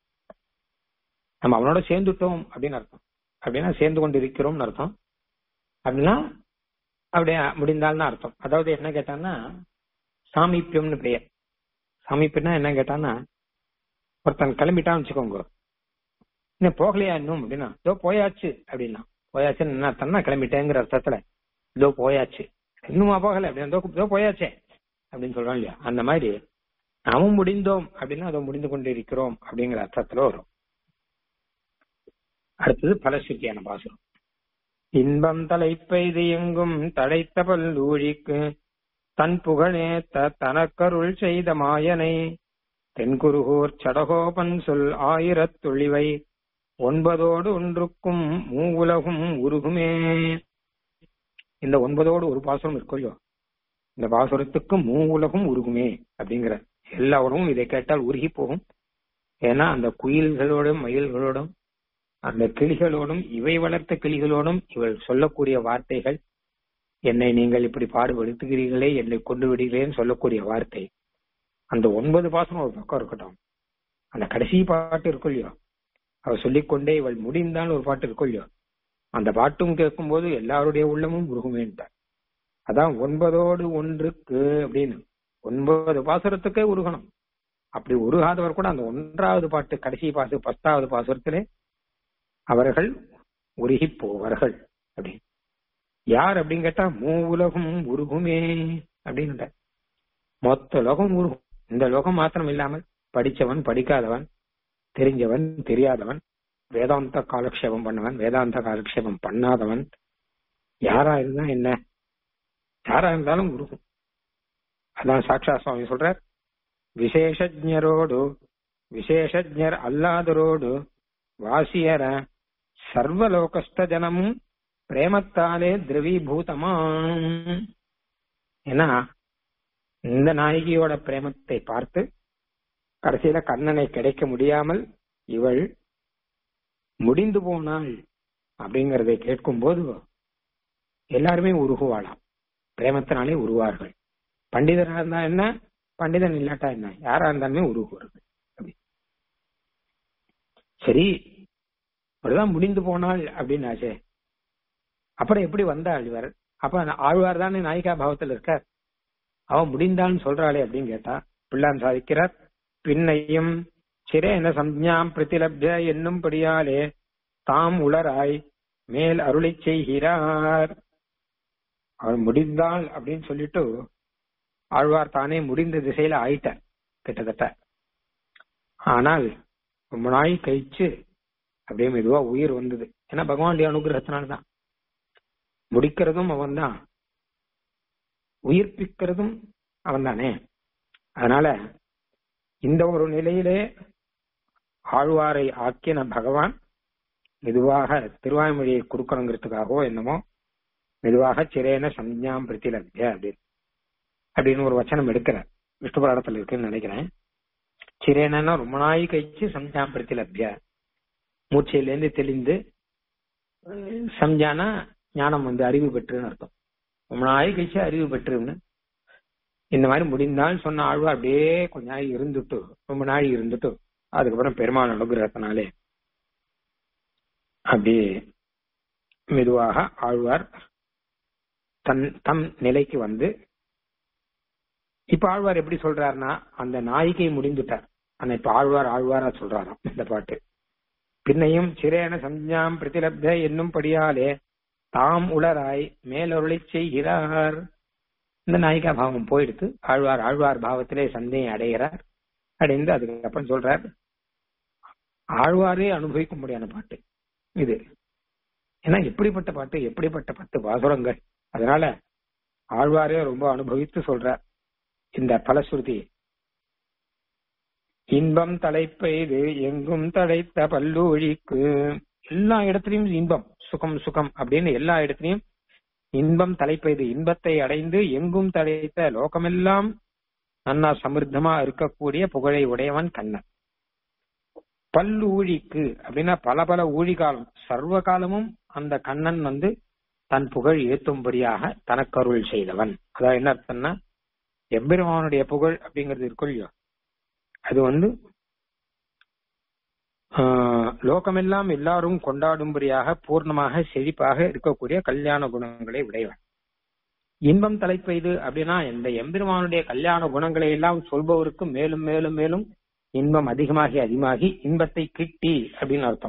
A: நம்ம அவனோட சேர்ந்துட்டோம் அப்படின்னு அர்த்தம் அப்படின்னா சேர்ந்து கொண்டு இருக்கிறோம்னு அர்த்தம் அப்படின்னா அப்படியே முடிந்தால்னு அர்த்தம் அதாவது என்ன கேட்டான்னா சாமீப்பியம்னு பெயர் சாமீப்பியம்னா என்ன கேட்டான்னா ஒருத்தன் கிளம்பிட்டான்னு வச்சுக்கோங்க இன்னும் போகலையா இன்னும் அப்படின்னா இதோ போயாச்சு அப்படின்னா போயாச்சுன்னு என்ன அர்த்தம்னா கிளம்பிட்டேங்கிற அர்த்தத்துல இதோ போயாச்சு இன்னுமா போகல அப்படின்னா இதோ இதோ போயாச்சே அப்படின்னு சொல்றோம் இல்லையா அந்த மாதிரி நாமும் முடிந்தோம் அப்படின்னா அதோ முடிந்து கொண்டு இருக்கிறோம் அப்படிங்கிற அர்த்தத்துல வரும் அடுத்தது பலசுத்தியான பாசுரம் இன்பம் தலைப்பெய்து எங்கும் தடைத்த பல்லூழிக்கு தன் புகழேத்த தனக்கருள் செய்த மாயனை தென்குருகூர் சடகோபன் சொல் ஆயிரத்துளிவை ஒன்பதோடு ஒன்றுக்கும் மூவுலகும் உருகுமே இந்த ஒன்பதோடு ஒரு பாசுரம் இருக்கும் இல்லையோ இந்த பாசுரத்துக்கு மூ உலகம் உருகுமே அப்படிங்கிற எல்லா உலகமும் இதை கேட்டால் உருகி போகும் ஏன்னா அந்த குயில்களோடும் மயில்களோடும் அந்த கிளிகளோடும் இவை வளர்த்த கிளிகளோடும் இவள் சொல்லக்கூடிய வார்த்தைகள் என்னை நீங்கள் இப்படி பாடுபடுத்துகிறீர்களே என்னை கொண்டு விடுகிறேன்னு சொல்லக்கூடிய வார்த்தை அந்த ஒன்பது பாசனம் ஒரு பக்கம் இருக்கட்டும் அந்த கடைசி பாட்டு இருக்கும் இல்லையோ அவ சொல்லிக்கொண்டே இவள் முடிந்தால் ஒரு பாட்டு இருக்கும் இல்லையோ அந்த பாட்டும் கேட்கும்போது எல்லாருடைய உள்ளமும் உருகுமேன்ட்டார் அதான் ஒன்பதோடு ஒன்றுக்கு அப்படின்னு ஒன்பது பாசுரத்துக்கே உருகணும் அப்படி உருகாதவர் கூட அந்த ஒன்றாவது பாட்டு கடைசி பாசு பத்தாவது பாசுரத்திலே அவர்கள் உருகி போவார்கள் அப்படின்னு யார் அப்படின்னு கேட்டா மூ உலகம் உருகுமே அப்படின்னு மொத்த லோகம் உருகும் இந்த லோகம் மாத்திரம் இல்லாமல் படிச்சவன் படிக்காதவன் தெரிஞ்சவன் தெரியாதவன் வேதாந்த காலக்ஷேபம் பண்ணவன் வேதாந்த காலக்ஷேபம் பண்ணாதவன் யாரா இருந்தா என்ன யாரா இருந்தாலும் உருகும் அதான் சாட்சா சுவாமி சொல்றார் விசேஷஜரோடு விசேஷஜர் அல்லாதரோடு வாசியர சர்வலோகஸ்த ஜனமும் பிரேமத்தாலே திரவீபூதமாம் ஏன்னா இந்த நாயகியோட பிரேமத்தை பார்த்து கடைசியில கண்ணனை கிடைக்க முடியாமல் இவள் முடிந்து போனாள் அப்படிங்கறதை கேட்கும் போது எல்லாருமே உருகுவாளாம் பிரேமத்தினாலே உருவார்கள் பண்டிதரா இருந்தா என்ன பண்டிதன் இல்லாட்டா என்ன யாரா இருந்தாலுமே உருகுவார்கள் சரி அப்படிதான் முடிந்து போனாள் அப்படின்னு ஆச்சே அப்புறம் எப்படி வந்தாள் இவர் அப்ப ஆழ்வார் தானே நாயிகா பாவத்தில் இருக்கார் அவன் முடிந்தான்னு சொல்றாளே அப்படின்னு கேட்டா பிள்ளான் சாதிக்கிறார் பின்னையும் சிரேன சம்ஞாம் பிரதிலப்த என்னும்படியாலே தாம் உளராய் மேல் அருளை செய்கிறார் அவர் முடிந்தாள் அப்படின்னு சொல்லிட்டு ஆழ்வார் தானே முடிந்த திசையில ஆயிட்டார் கிட்டத்தட்ட ஆனால் ரொம்ப நாய் கழிச்சு அப்படியே மெதுவா உயிர் வந்தது ஏன்னா பகவானுடைய அனுகிரகத்தினால்தான் முடிக்கிறதும் அவன் தான் உயிர்ப்பிக்கிறதும் அவன் தானே அதனால இந்த ஒரு நிலையிலே ஆழ்வாரை ஆக்கின பகவான் மெதுவாக திருவாய்மொழியை கொடுக்கணுங்கிறதுக்காகவோ என்னமோ மெதுவாக சிரேன சஞ்ஞாம் பிரதிலப்ய அப்படின்னு அப்படின்னு ஒரு வச்சனம் எடுக்கிறார் விஷ்ணு புராணத்துல இருக்குன்னு நினைக்கிறேன் சிரேனா ரொம்ப நாய் கழிச்சு சஞ்ஞாம் பிரதிலப்ய மூச்சையிலேருந்து தெளிந்து சம்ஜானா ஞானம் வந்து அறிவு பெற்றுன்னு அர்த்தம் ரொம்ப நாய் கழிச்சு அறிவு பெற்றுன்னு இந்த மாதிரி முடிந்தால் சொன்ன ஆழ்வா அப்படியே கொஞ்ச நாள் இருந்துட்டு ரொம்ப நாள் இருந்துட்டு அதுக்கப்புறம் பெருமாள் அனுகிரகத்தினாலே அப்படியே மெதுவாக ஆழ்வார் தன் தம் நிலைக்கு வந்து இப்ப ஆழ்வார் எப்படி சொல்றாருன்னா அந்த நாயிகை முடிந்துட்டார் ஆனா இப்ப ஆழ்வார் ஆழ்வாரா சொல்றாராம் இந்த பாட்டு பின்னையும் சிரேன சஞ்ஞாம் பிரதிலப்த என்னும் படியாலே தாம் உளராய் மேலொருளை செய்கிறார் இந்த நாயிகா பாவம் போயிடுத்து ஆழ்வார் ஆழ்வார் பாவத்திலே சந்தையை அடைகிறார் அடைந்து அதுக்கப்புறம் சொல்றார் ஆழ்வாரே அனுபவிக்க முடியாத பாட்டு இது ஏன்னா எப்படிப்பட்ட பாட்டு எப்படிப்பட்ட பத்து பாசுரங்கள் அதனால ஆழ்வாரே ரொம்ப அனுபவித்து சொல்றார் இந்த பலஸ்ருதி இன்பம் தலைப்பெய்து எங்கும் தடைத்த பல்லூழிக்கு எல்லா இடத்துலயும் இன்பம் சுகம் சுகம் அப்படின்னு எல்லா இடத்துலயும் இன்பம் தலைப்பெய்து இன்பத்தை அடைந்து எங்கும் தடைத்த லோகமெல்லாம் நன்னா சமிருத்தமா இருக்கக்கூடிய புகழை உடையவன் கண்ணன் பல்லூழிக்கு அப்படின்னா பல பல ஊழி காலம் சர்வ காலமும் அந்த கண்ணன் வந்து தன் புகழ் ஏத்தும்படியாக தனக்கு அருள் செய்தவன் அதான் என்ன அர்த்தம்னா எம்பெருமானுடைய புகழ் அப்படிங்கிறது இருக்கும் இல்லையோ அது வந்து லோகமெல்லாம் எல்லாரும் கொண்டாடும்படியாக பூர்ணமாக செழிப்பாக இருக்கக்கூடிய கல்யாண குணங்களை உடையவன் இன்பம் தலைப்பெய்து அப்படின்னா இந்த எம்பெருமானுடைய கல்யாண குணங்களை எல்லாம் சொல்பவருக்கு மேலும் மேலும் மேலும் இன்பம் அதிகமாகி அதிகமாகி இன்பத்தை கிட்டி அப்படின்னு அர்த்தம்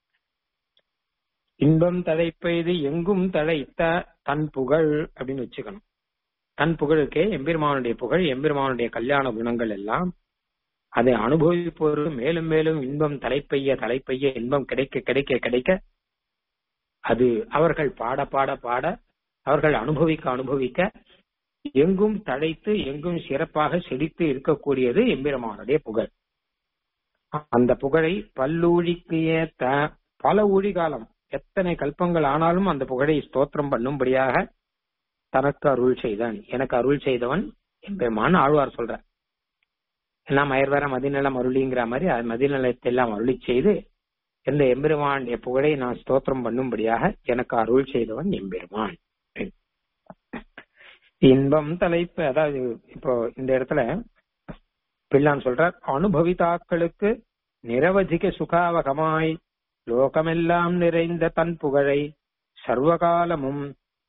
A: இன்பம் தழைப்பெய்து எங்கும் தழைத்த தன் புகழ் அப்படின்னு வச்சுக்கணும் தன் புகழுக்கே எம்பெருமானுடைய புகழ் எம்பெருமானுடைய கல்யாண குணங்கள் எல்லாம் அதை அனுபவிப்பவர்கள் மேலும் மேலும் இன்பம் தலைப்பெய்ய தலைப்பெய்ய இன்பம் கிடைக்க கிடைக்க கிடைக்க அது அவர்கள் பாட பாட பாட அவர்கள் அனுபவிக்க அனுபவிக்க எங்கும் தழைத்து எங்கும் சிறப்பாக செழித்து இருக்கக்கூடியது எம்பெருமானுடைய புகழ் அந்த புகழை பல்லூழிக்கு ஏத்த பல ஊழி காலம் எத்தனை கல்பங்கள் ஆனாலும் அந்த புகழை ஸ்தோத்திரம் பண்ணும்படியாக தனக்கு அருள் செய்தான் எனக்கு அருள் செய்தவன் எம்பெருமான் ஆழ்வார் சொல்ற எல்லாம் அயர்வர மதிநலம் அருளிங்கிற மாதிரி மதிநலத்தை எல்லாம் அருளி செய்து எந்த எம்பெருமானுடைய புகழை நான் ஸ்தோத்திரம் பண்ணும்படியாக எனக்கு அருள் செய்தவன் எம்பெருமான் இன்பம் தலைப்பு அதாவது இப்போ இந்த இடத்துல பிள்ளான் சொல்றார் அனுபவித்தாக்களுக்கு நிரவதிக சுகாவகமாய் லோகமெல்லாம் நிறைந்த தன் புகழை சர்வகாலமும்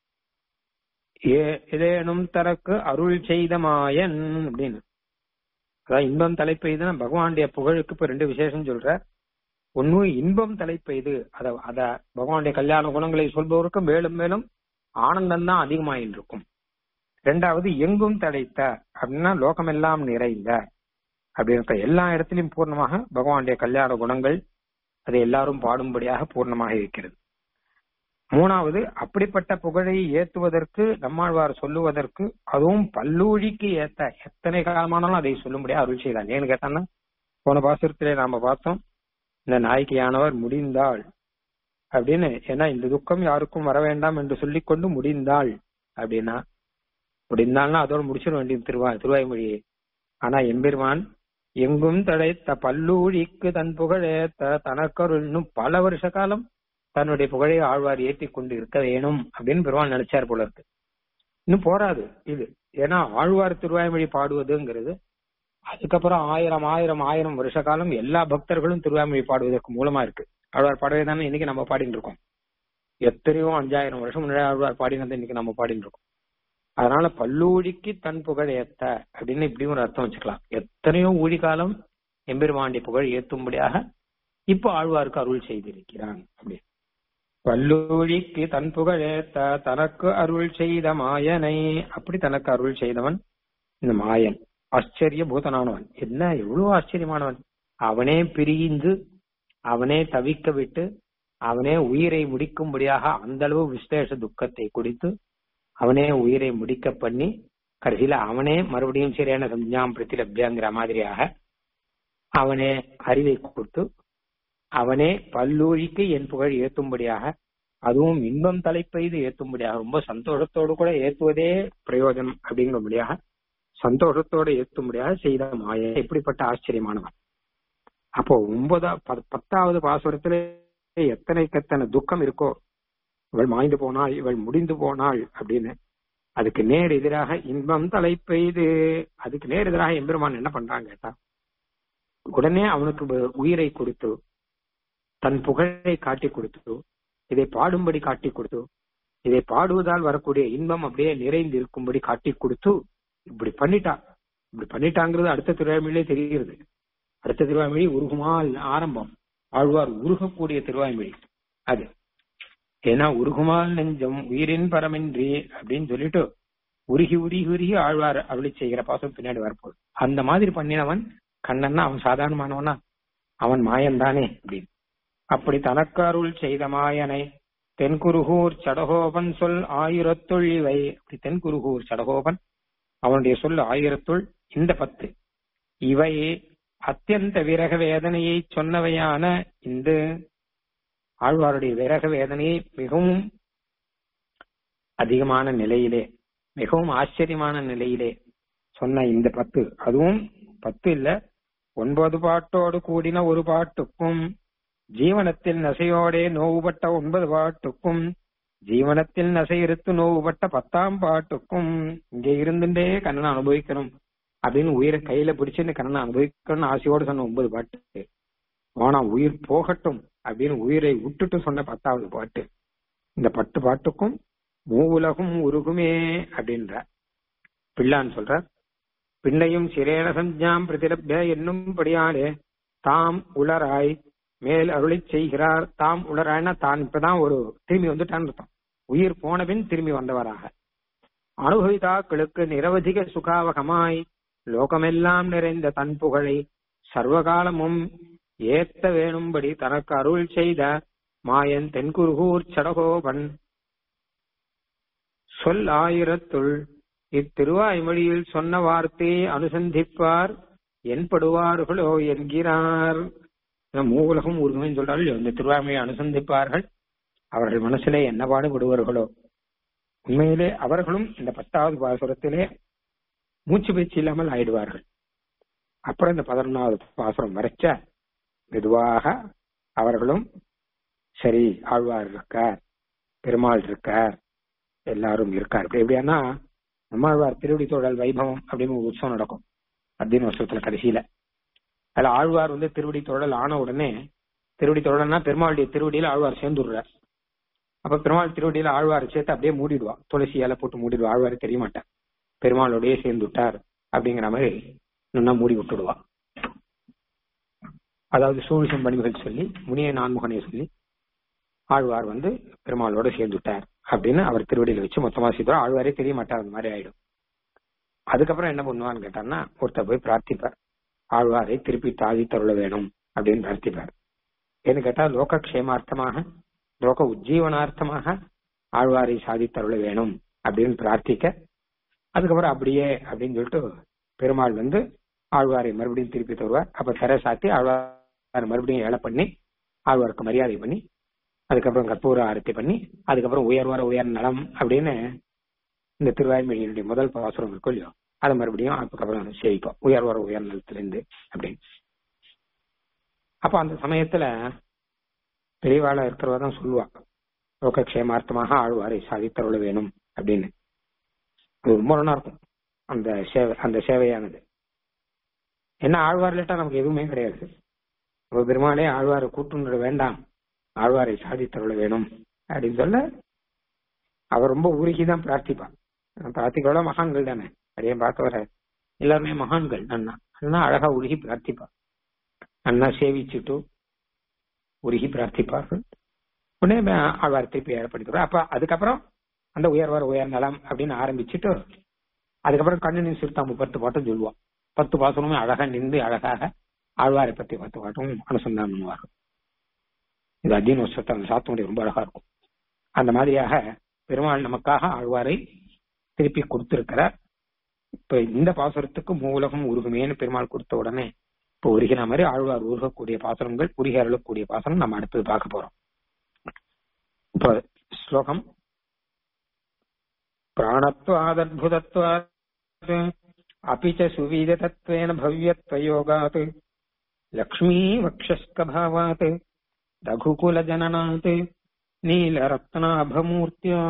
A: ஏதேனும் தரக்கு அருள் செய்த மாயன் அப்படின்னு அதான் இன்பம் தலைப்பெய்துன்னா பகவானுடைய புகழுக்கு இப்ப ரெண்டு விசேஷம் சொல்ற ஒன்னு இன்பம் தலைப்பெய்து அத அத பகவானுடைய கல்யாண குணங்களை சொல்பவருக்கு மேலும் மேலும் ஆனந்தம் தான் அதிகமாயின் இருக்கும் ரெண்டாவது எங்கும் தடைத்த அப்படின்னா லோகமெல்லாம் நிறைந்த அப்படின்னு எல்லா இடத்திலும் பூர்ணமாக பகவானுடைய கல்யாண குணங்கள் அதை எல்லாரும் பாடும்படியாக பூர்ணமாக இருக்கிறது மூணாவது அப்படிப்பட்ட புகழை ஏத்துவதற்கு நம்மாழ்வார் சொல்லுவதற்கு அதுவும் பல்லூழிக்கு ஏத்த எத்தனை காலமானாலும் அதை சொல்லும்படியா அருள் செய்தான் ஏன்னு கேட்டான்னா போன பாசுரத்திலே நாம பார்த்தோம் இந்த நாய்க்கியானவர் முடிந்தாள் அப்படின்னு ஏன்னா இந்த துக்கம் யாருக்கும் வர வேண்டாம் என்று சொல்லிக்கொண்டு முடிந்தாள் அப்படின்னா முடிந்தால்னா அதோட முடிச்சிட வேண்டியது திருவா திருவாய்மொழியை ஆனா எம்பெருமான் எங்கும் தடைத்த பல்லூழிக்கு தன் புகழேத்த தனக்கருள் இன்னும் பல வருஷ காலம் தன்னுடைய புகழை ஆழ்வார் ஏற்றி கொண்டு இருக்க வேணும் அப்படின்னு பெருமாள் நினைச்சார் போல இருக்கு இன்னும் போராது இது ஏன்னா ஆழ்வார் திருவாய்மொழி பாடுவதுங்கிறது அதுக்கப்புறம் ஆயிரம் ஆயிரம் ஆயிரம் வருஷ காலம் எல்லா பக்தர்களும் திருவாய்மொழி பாடுவதற்கு மூலமா இருக்கு ஆழ்வார் பாடவே தானே இன்னைக்கு நம்ம பாடிட்டு இருக்கோம் எத்தனையோ அஞ்சாயிரம் வருஷம் முன்னாடி ஆழ்வார் பாடினதை இன்னைக்கு நம்ம பாடிட்டு இருக்கோம் அதனால பல்லூழிக்கு தன் புகழ் ஏத்த அப்படின்னு இப்படியும் ஒரு அர்த்தம் வச்சுக்கலாம் எத்தனையோ ஊழி காலம் எம்பெருமாண்டி புகழ் ஏத்தும்படியாக இப்போ ஆழ்வாருக்கு அருள் செய்திருக்கிறான் அப்படி பல்லூழிக்கு தன் புகழ் ஏத்த தனக்கு அருள் செய்த மாயனை அப்படி தனக்கு அருள் செய்தவன் இந்த மாயன் ஆச்சரிய பூதனானவன் என்ன எவ்வளவு ஆச்சரியமானவன் அவனே பிரிந்து அவனே தவிக்க விட்டு அவனே உயிரை முடிக்கும்படியாக அந்த அளவு விசேஷ துக்கத்தை குடித்து அவனே உயிரை முடிக்க பண்ணி கடைசியில அவனே மறுபடியும் சரியான சஞ்சாம் பிரதிலப்தியாங்கிற மாதிரியாக அவனே அறிவை கொடுத்து அவனே பல்லூழிக்கு என் புகழ் ஏத்தும்படியாக அதுவும் இன்பம் தலைப்பெய்து ஏத்தும்படியாக ரொம்ப சந்தோஷத்தோடு கூட ஏத்துவதே பிரயோஜனம் அப்படிங்கும்படியாக சந்தோஷத்தோடு ஏத்தும்படியாக செய்த மாய எப்படிப்பட்ட ஆச்சரியமானவன் அப்போ ஒன்பதா ப- பத்தாவது பாசுரத்துல எத்தனைக்கு எத்தனை துக்கம் இருக்கோ இவள் மாய்ந்து போனாள் இவள் முடிந்து போனாள் அப்படின்னு அதுக்கு நேர் எதிராக இன்பம் தலைப்பெய்து அதுக்கு நேர் எதிராக எம்பெருமான் என்ன பண்றாங்க கேட்டா உடனே அவனுக்கு உ- உயிரை கொடுத்து தன் புகழை காட்டி கொடுத்து இதை பாடும்படி காட்டி கொடுத்து இதை பாடுவதால் வரக்கூடிய இன்பம் அப்படியே நிறைந்து இருக்கும்படி காட்டி கொடுத்து இப்படி பண்ணிட்டா இப்படி பண்ணிட்டாங்கிறது அடுத்த திருவாய்மொழியிலே தெரிகிறது அடுத்த திருவாய்மொழி உருகுமால் ஆரம்பம் ஆழ்வார் உருகக்கூடிய திருவாய்மொழி அது ஏன்னா உருகுமால் நெஞ்சம் உயிரின் பரமின்றி அப்படின்னு சொல்லிட்டு உருகி உருகி உருகி ஆழ்வார் அருளி செய்கிற பாசம் பின்னாடி வரப்போகுது அந்த மாதிரி பண்ணினவன் கண்ணன்னா அவன் சாதாரணமானவனா அவன் மாயன்தானே அப்படின்னு அப்படி தனக்கருள் செய்த மாயனை தென்குருகூர் சடகோபன் சொல் ஆயிரத்துள் இவை அப்படி தென்குருகூர் சடகோபன் அவனுடைய சொல் ஆயிரத்துள் இந்த பத்து இவை அத்தியந்த விரக வேதனையை சொன்னவையான இந்த ஆழ்வாருடைய விரக வேதனையை மிகவும் அதிகமான நிலையிலே மிகவும் ஆச்சரியமான நிலையிலே சொன்ன இந்த பத்து அதுவும் பத்து இல்ல ஒன்பது பாட்டோடு கூடின ஒரு பாட்டுக்கும் ஜீவனத்தில் நசையோடே நோவுபட்ட ஒன்பது பாட்டுக்கும் ஜீவனத்தில் நசையிருத்து நோவுபட்ட பத்தாம் பாட்டுக்கும் இங்கே இருந்துட்டே கண்ணனை அனுபவிக்கணும் அப்படின்னு உயிரை கையில பிடிச்சுன்னு கண்ணனை அனுபவிக்கணும்னு ஆசையோடு சொன்ன ஒன்பது பாட்டு ஆனா உயிர் போகட்டும் அப்படின்னு உயிரை விட்டுட்டு சொன்ன பத்தாவது பாட்டு இந்த பத்து பாட்டுக்கும் மூவுலகும் உருகுமே அப்படின்ற பிள்ளான்னு சொல்ற பின்னையும் சிரேன சஞ்சாம் பிரதிலப்ய என்னும்படியாலே தாம் உளராய் மேல் அருளிச் செய்கிறார் தாம் உளராய்னா தான் இப்பதான் ஒரு திரும்பி வந்துட்டான்னு அர்த்தம் உயிர் போனபின் திரும்பி வந்தவராக அனுபவிதாக்களுக்கு நிரவதிக சுகாவகமாய் லோகமெல்லாம் நிறைந்த தன் புகழை சர்வகாலமும் ஏத்த வேணும்படி தனக்கு அருள் செய்த மாயன் தென்குருகூர் சடகோபன் சொல் ஆயிரத்துள் இத்திருவாய்மொழியில் சொன்ன வார்த்தையை அனுசந்திப்பார் என்படுவார்களோ என்கிறார் மூவுலகம் உருகுமே சொல்றார்கள் இந்த திருவாய்மொழியை அனுசந்திப்பார்கள் அவர்கள் மனசிலே என்ன பாடுபடுவார்களோ உண்மையிலே அவர்களும் இந்த பத்தாவது பாசுரத்திலே மூச்சு பேச்சு இல்லாமல் ஆயிடுவார்கள் அப்புறம் இந்த பதினொன்னாவது பாசுரம் வரைச்ச மெதுவாக அவர்களும் சரி ஆழ்வார் இருக்கார் பெருமாள் இருக்கார் எல்லாரும் இருக்கார் இப்படி எப்படியானா நம்மாழ்வார் திருவடி தோழல் வைபவம் அப்படின்னு ஒரு உற்சவம் நடக்கும் அத்தியன வருஷத்துல கடைசியில அதுல ஆழ்வார் வந்து திருவடி தோழல் ஆன உடனே திருவடி தோழல்னா பெருமாளுடைய திருவடியில ஆழ்வார் சேர்ந்துடுறார் அப்ப பெருமாள் திருவடியில ஆழ்வார் சேர்த்து அப்படியே மூடிடுவா துளசி இலை போட்டு மூடிடுவா ஆழ்வார் தெரிய மாட்டார் பெருமாளோடய சேர்ந்து விட்டார் அப்படிங்கிற மாதிரி நல்லா மூடி விட்டுடுவா அதாவது சூழ்சம் பணிகள் சொல்லி முனிய நான்முகனை சொல்லி ஆழ்வார் வந்து பெருமாளோட சேர்ந்து விட்டார் அப்படின்னு அவர் திருவடியில வச்சு மொத்தமா செய்வார் ஆழ்வாரே தெரிய மாட்டார் அந்த மாதிரி ஆயிடும் அதுக்கப்புறம் என்ன பண்ணுவான்னு கேட்டார்னா ஒருத்தர் போய் பிரார்த்திப்பார் ஆழ்வாரை திருப்பி தாதி தருள வேணும் அப்படின்னு பிரார்த்திப்பார் ஏன்னு கேட்டா லோக க்ஷேமார்த்தமாக லோக உஜ்ஜீவனார்த்தமாக ஆழ்வாரை சாதித்தருள வேணும் அப்படின்னு பிரார்த்திக்க அதுக்கப்புறம் அப்படியே அப்படின்னு சொல்லிட்டு பெருமாள் வந்து ஆழ்வாரை மறுபடியும் திருப்பி தருவார் அப்ப திரை சாத்தி ஆழ்வார் மறுபடியும் ஏழை பண்ணி ஆழ்வாருக்கு மரியாதை பண்ணி அதுக்கப்புறம் கற்பூர ஆரத்தி பண்ணி அதுக்கப்புறம் உயர்வர உயர் நலம் அப்படின்னு இந்த திருவாய்மொழியினுடைய முதல் பாசுரம் இருக்கும் இல்லையோ அதை மறுபடியும் அதுக்கப்புறம் சேவிப்போம் உயர்வர உயர் நலத்திலிருந்து அப்படின்னு அப்ப அந்த சமயத்துல பெரியவாளா இருக்கிறவ தான் சொல்லுவா லோகக்ஷேமார்த்தமாக ஆழ்வாரை சாதித்தருள வேணும் அப்படின்னு அது ரொம்ப நல்லா இருக்கும் அந்த சேவை அந்த சேவையானது என்ன ஆழ்வார் இல்லாட்டா நமக்கு எதுவுமே கிடையாது நம்ம பெருமாளே ஆழ்வாரை கூட்டுன்ற வேண்டாம் ஆழ்வாரை சாதித்தருள வேணும் அப்படின்னு சொல்ல அவர் ரொம்ப உருகிதான் பிரார்த்திப்பார் பிரார்த்திகளோட மகான்கள் தானே அதையே பார்க்க வர எல்லாருமே மகான்கள் அண்ணா அண்ணா அழகா உருகி பிரார்த்திப்பார் அண்ணா சேவிச்சுட்டு உருகி பிரார்த்திப்பார்கள் உடனே ஆழ்வார் திருப்பி ஏற்படுத்துவார் அப்ப அதுக்கப்புறம் அந்த உயர்வார் உயர் நலம் அப்படின்னு ஆரம்பிச்சுட்டு அதுக்கப்புறம் கண்ணனின் சிறுத்தாம்பு பத்து பாட்டும் சொல்லுவான் பத்து பாசனமே அழகா நின்று அழகாக ஆழ்வாரை பத்தி பத்து பாட்டும் அனுசந்தானம் பண்ணுவார்கள் இது அத்தியன வருஷத்தை அந்த சாத்தமுடி ரொம்ப அழகா இருக்கும் அந்த மாதிரியாக பெருமாள் நமக்காக ஆழ்வாரை திருப்பி கொடுத்திருக்கிறார் இப்ப இந்த பாசுரத்துக்கு மூலகம் உருகுமேன்னு பெருமாள் கொடுத்த உடனே இப்ப உருகின மாதிரி ஆழ்வார் உருகக்கூடிய பாசனங்கள் உருகி அருளக்கூடிய பாசனம் நம்ம அடுத்தது பார்க்க போறோம் இப்ப ஸ்லோகம் பிராணத்வாதத்புதத்வாத் अपि च सुविदतत्वेन भव्यत्वयोगात् लक्ष्मीवक्षस्कभावात् रघुकुलजननात् नीलरत्नाभमूर्त्या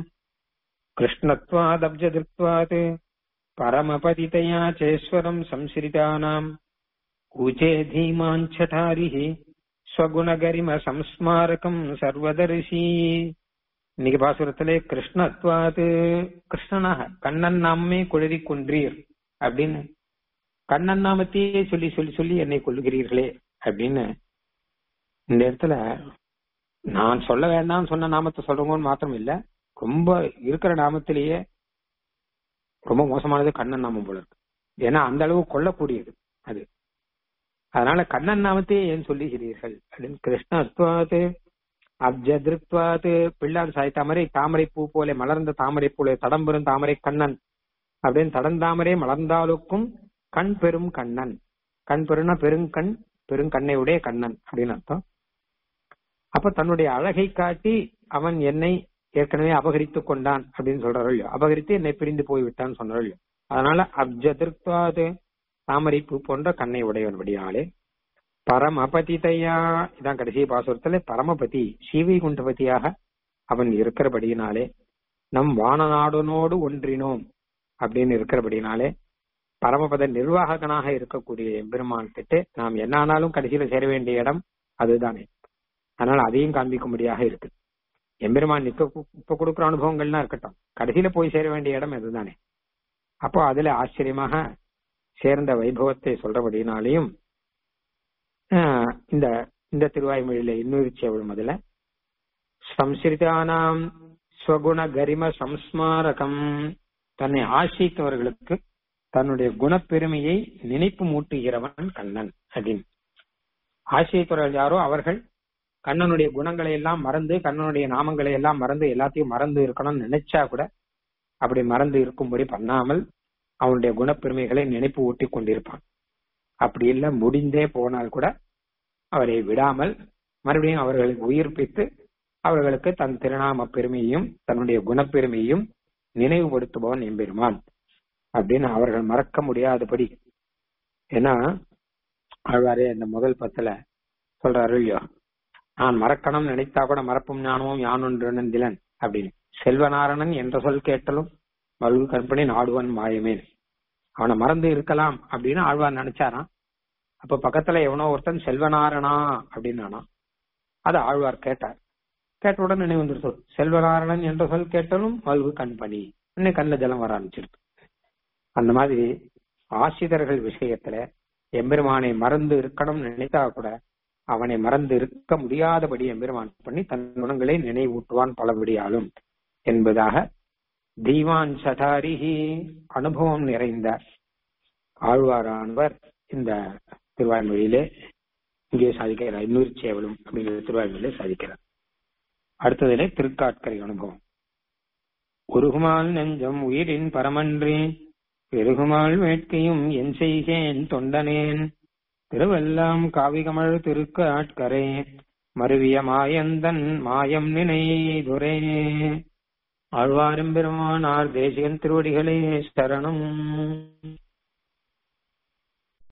A: कृष्णत्वादब्जदृक्त्वात् परमपतितया चेश्वरम् संश्रितानाम् ऊचे धीमाञ्छठारिः स्वगुणगरिम संस्मारकम् सर्वदर्शी இன்னைக்கு பாசுரத்திலே கிருஷ்ணத்வாது கிருஷ்ணனாக கண்ணன் நாமே குழறி கொன்றீர் அப்படின்னு கண்ணன் நாமத்தையே சொல்லி சொல்லி சொல்லி என்னை கொள்ளுகிறீர்களே அப்படின்னு இந்த இடத்துல நான் சொல்ல வேண்டாம் சொன்ன நாமத்தை சொல்றவங்கன்னு மாத்திரம் இல்ல ரொம்ப இருக்கிற நாமத்திலேயே ரொம்ப மோசமானது கண்ணன் நாமம் போல இருக்கு ஏன்னா அந்த அளவு கொல்லக்கூடியது அது அதனால கண்ணன் நாமத்தையே ஏன் சொல்லுகிறீர்கள் அப்படின்னு கிருஷ்ணத்வாது அப்ஜதிருத்வாது பிள்ளார் சாய்த்த மாதிரி தாமரை பூ போல மலர்ந்த தாமரை போல தடம்பெறும் தாமரை கண்ணன் அப்படின்னு தடந்தாமரை மலர்ந்தாலுக்கும் கண் பெரும் கண்ணன் கண் பெருனா பெருங்கண் பெருங்கண்ணை உடைய கண்ணன் அப்படின்னு அர்த்தம் அப்ப தன்னுடைய அழகை காட்டி அவன் என்னை ஏற்கனவே அபகரித்துக் கொண்டான் அப்படின்னு சொல்றாரு இல்லையோ அபகரித்து என்னை பிரிந்து போய்விட்டான்னு சொன்னார் இல்லையோ அதனால அப்ஜதிருத்வாது தாமரை பூ போன்ற கண்ணை உடையவன்படியாலே பரமபதிதையா இதான் கடைசி பாசுரத்துல பரமபதி ஸ்ரீவைகுண்டபதியாக அவன் இருக்கிறபடியினாலே நம் வானநாடனோடு ஒன்றினோம் அப்படின்னு இருக்கிறபடினாலே பரமபத நிர்வாககனாக இருக்கக்கூடிய எம்பெருமான் கிட்ட நாம் என்ன ஆனாலும் கடைசியில சேர வேண்டிய இடம் அதுதானே அதனால அதையும் காண்பிக்கும்படியாக இருக்கு எம்பெருமான் நிக்க இப்ப கொடுக்குற அனுபவங்கள்லாம் இருக்கட்டும் கடைசியில போய் சேர வேண்டிய இடம் இதுதானே அப்போ அதுல ஆச்சரியமாக சேர்ந்த வைபவத்தை சொல்றபடினாலையும் இந்த இந்த திருவாய்மொழியில இன்னொரு சேவலும் அதுல சம்ஸ்கிருதானாம் ஸ்வகுண கரிம சம்ஸ்மாரகம் தன்னை ஆசித்தவர்களுக்கு தன்னுடைய குணப்பெருமையை நினைப்பு மூட்டுகிறவன் கண்ணன் அப்படின்னு ஆசிரியத்தவர்கள் யாரோ அவர்கள் கண்ணனுடைய குணங்களை எல்லாம் மறந்து கண்ணனுடைய நாமங்களை எல்லாம் மறந்து எல்லாத்தையும் மறந்து இருக்கணும்னு நினைச்சா கூட அப்படி மறந்து இருக்கும்படி பண்ணாமல் அவனுடைய குணப்பெருமைகளை நினைப்பு ஊட்டி கொண்டிருப்பான் அப்படி இல்லை முடிந்தே போனால் கூட அவரை விடாமல் மறுபடியும் அவர்களை உயிர்ப்பித்து அவர்களுக்கு தன் திருநாம பெருமையையும் தன்னுடைய குணப்பெருமையையும் நினைவுபடுத்துபவன் எம்பெருமான் அப்படின்னு அவர்கள் மறக்க முடியாதபடி ஏன்னா ஆழ்வாரே இந்த முதல் பத்துல சொல்றாரு இல்லையோ நான் மறக்கணும் நினைத்தா கூட மறப்பும் ஞானமும் யானொன்று நந்திலன் அப்படின்னு செல்வநாரணன் என்ற சொல் கேட்டலும் மல்கு கற்பனை நாடுவன் மாயமேன் அவனை மறந்து இருக்கலாம் அப்படின்னு ஆழ்வார் நினைச்சாராம் அப்ப பக்கத்துல எவனோ ஒருத்தன் செல்வநாரணா அப்படின்னு அது ஆழ்வார் கேட்டார் கேட்டவுடன் நினைவு வந்துருச்சு செல்வநாரணன் என்ற சொல் கேட்டாலும் மல்கு கண்பணி இன்னும் கண்ணில் ஜலம் வர ஆரம்பிச்சிருக்கு அந்த மாதிரி ஆசிரியர்கள் விஷயத்துல எம்பெருமானை மறந்து இருக்கணும் நினைத்தா கூட அவனை மறந்து இருக்க முடியாதபடி எம்பெருமான் பண்ணி தன் குணங்களை நினைவூட்டுவான் பலபடியாலும் என்பதாக தீவான் சதாரிஹி அனுபவம் நிறைந்த ஆழ்வாரானவர் இந்த திருவாய்மொழியிலே இங்கே சாதிக்கிறார் இன்னொரு சேவலும் அப்படிங்கிற திருவாய்மொழியிலே சாதிக்கிறார் அடுத்ததிலே திருக்காட்கரை அனுபவம் உருகுமால் நெஞ்சம் உயிரின் பரமன்றே பெருகுமால் வேட்கையும் என் செய்கேன் தொண்டனேன் திருவெல்லாம் காவிகமழ் திருக்கு ஆட்கரே மருவிய மாயந்தன் மாயம் நினைதுரே ஆழ்வாரும் பெருமானார் தேசிகன் திருவடிகளே சரணம்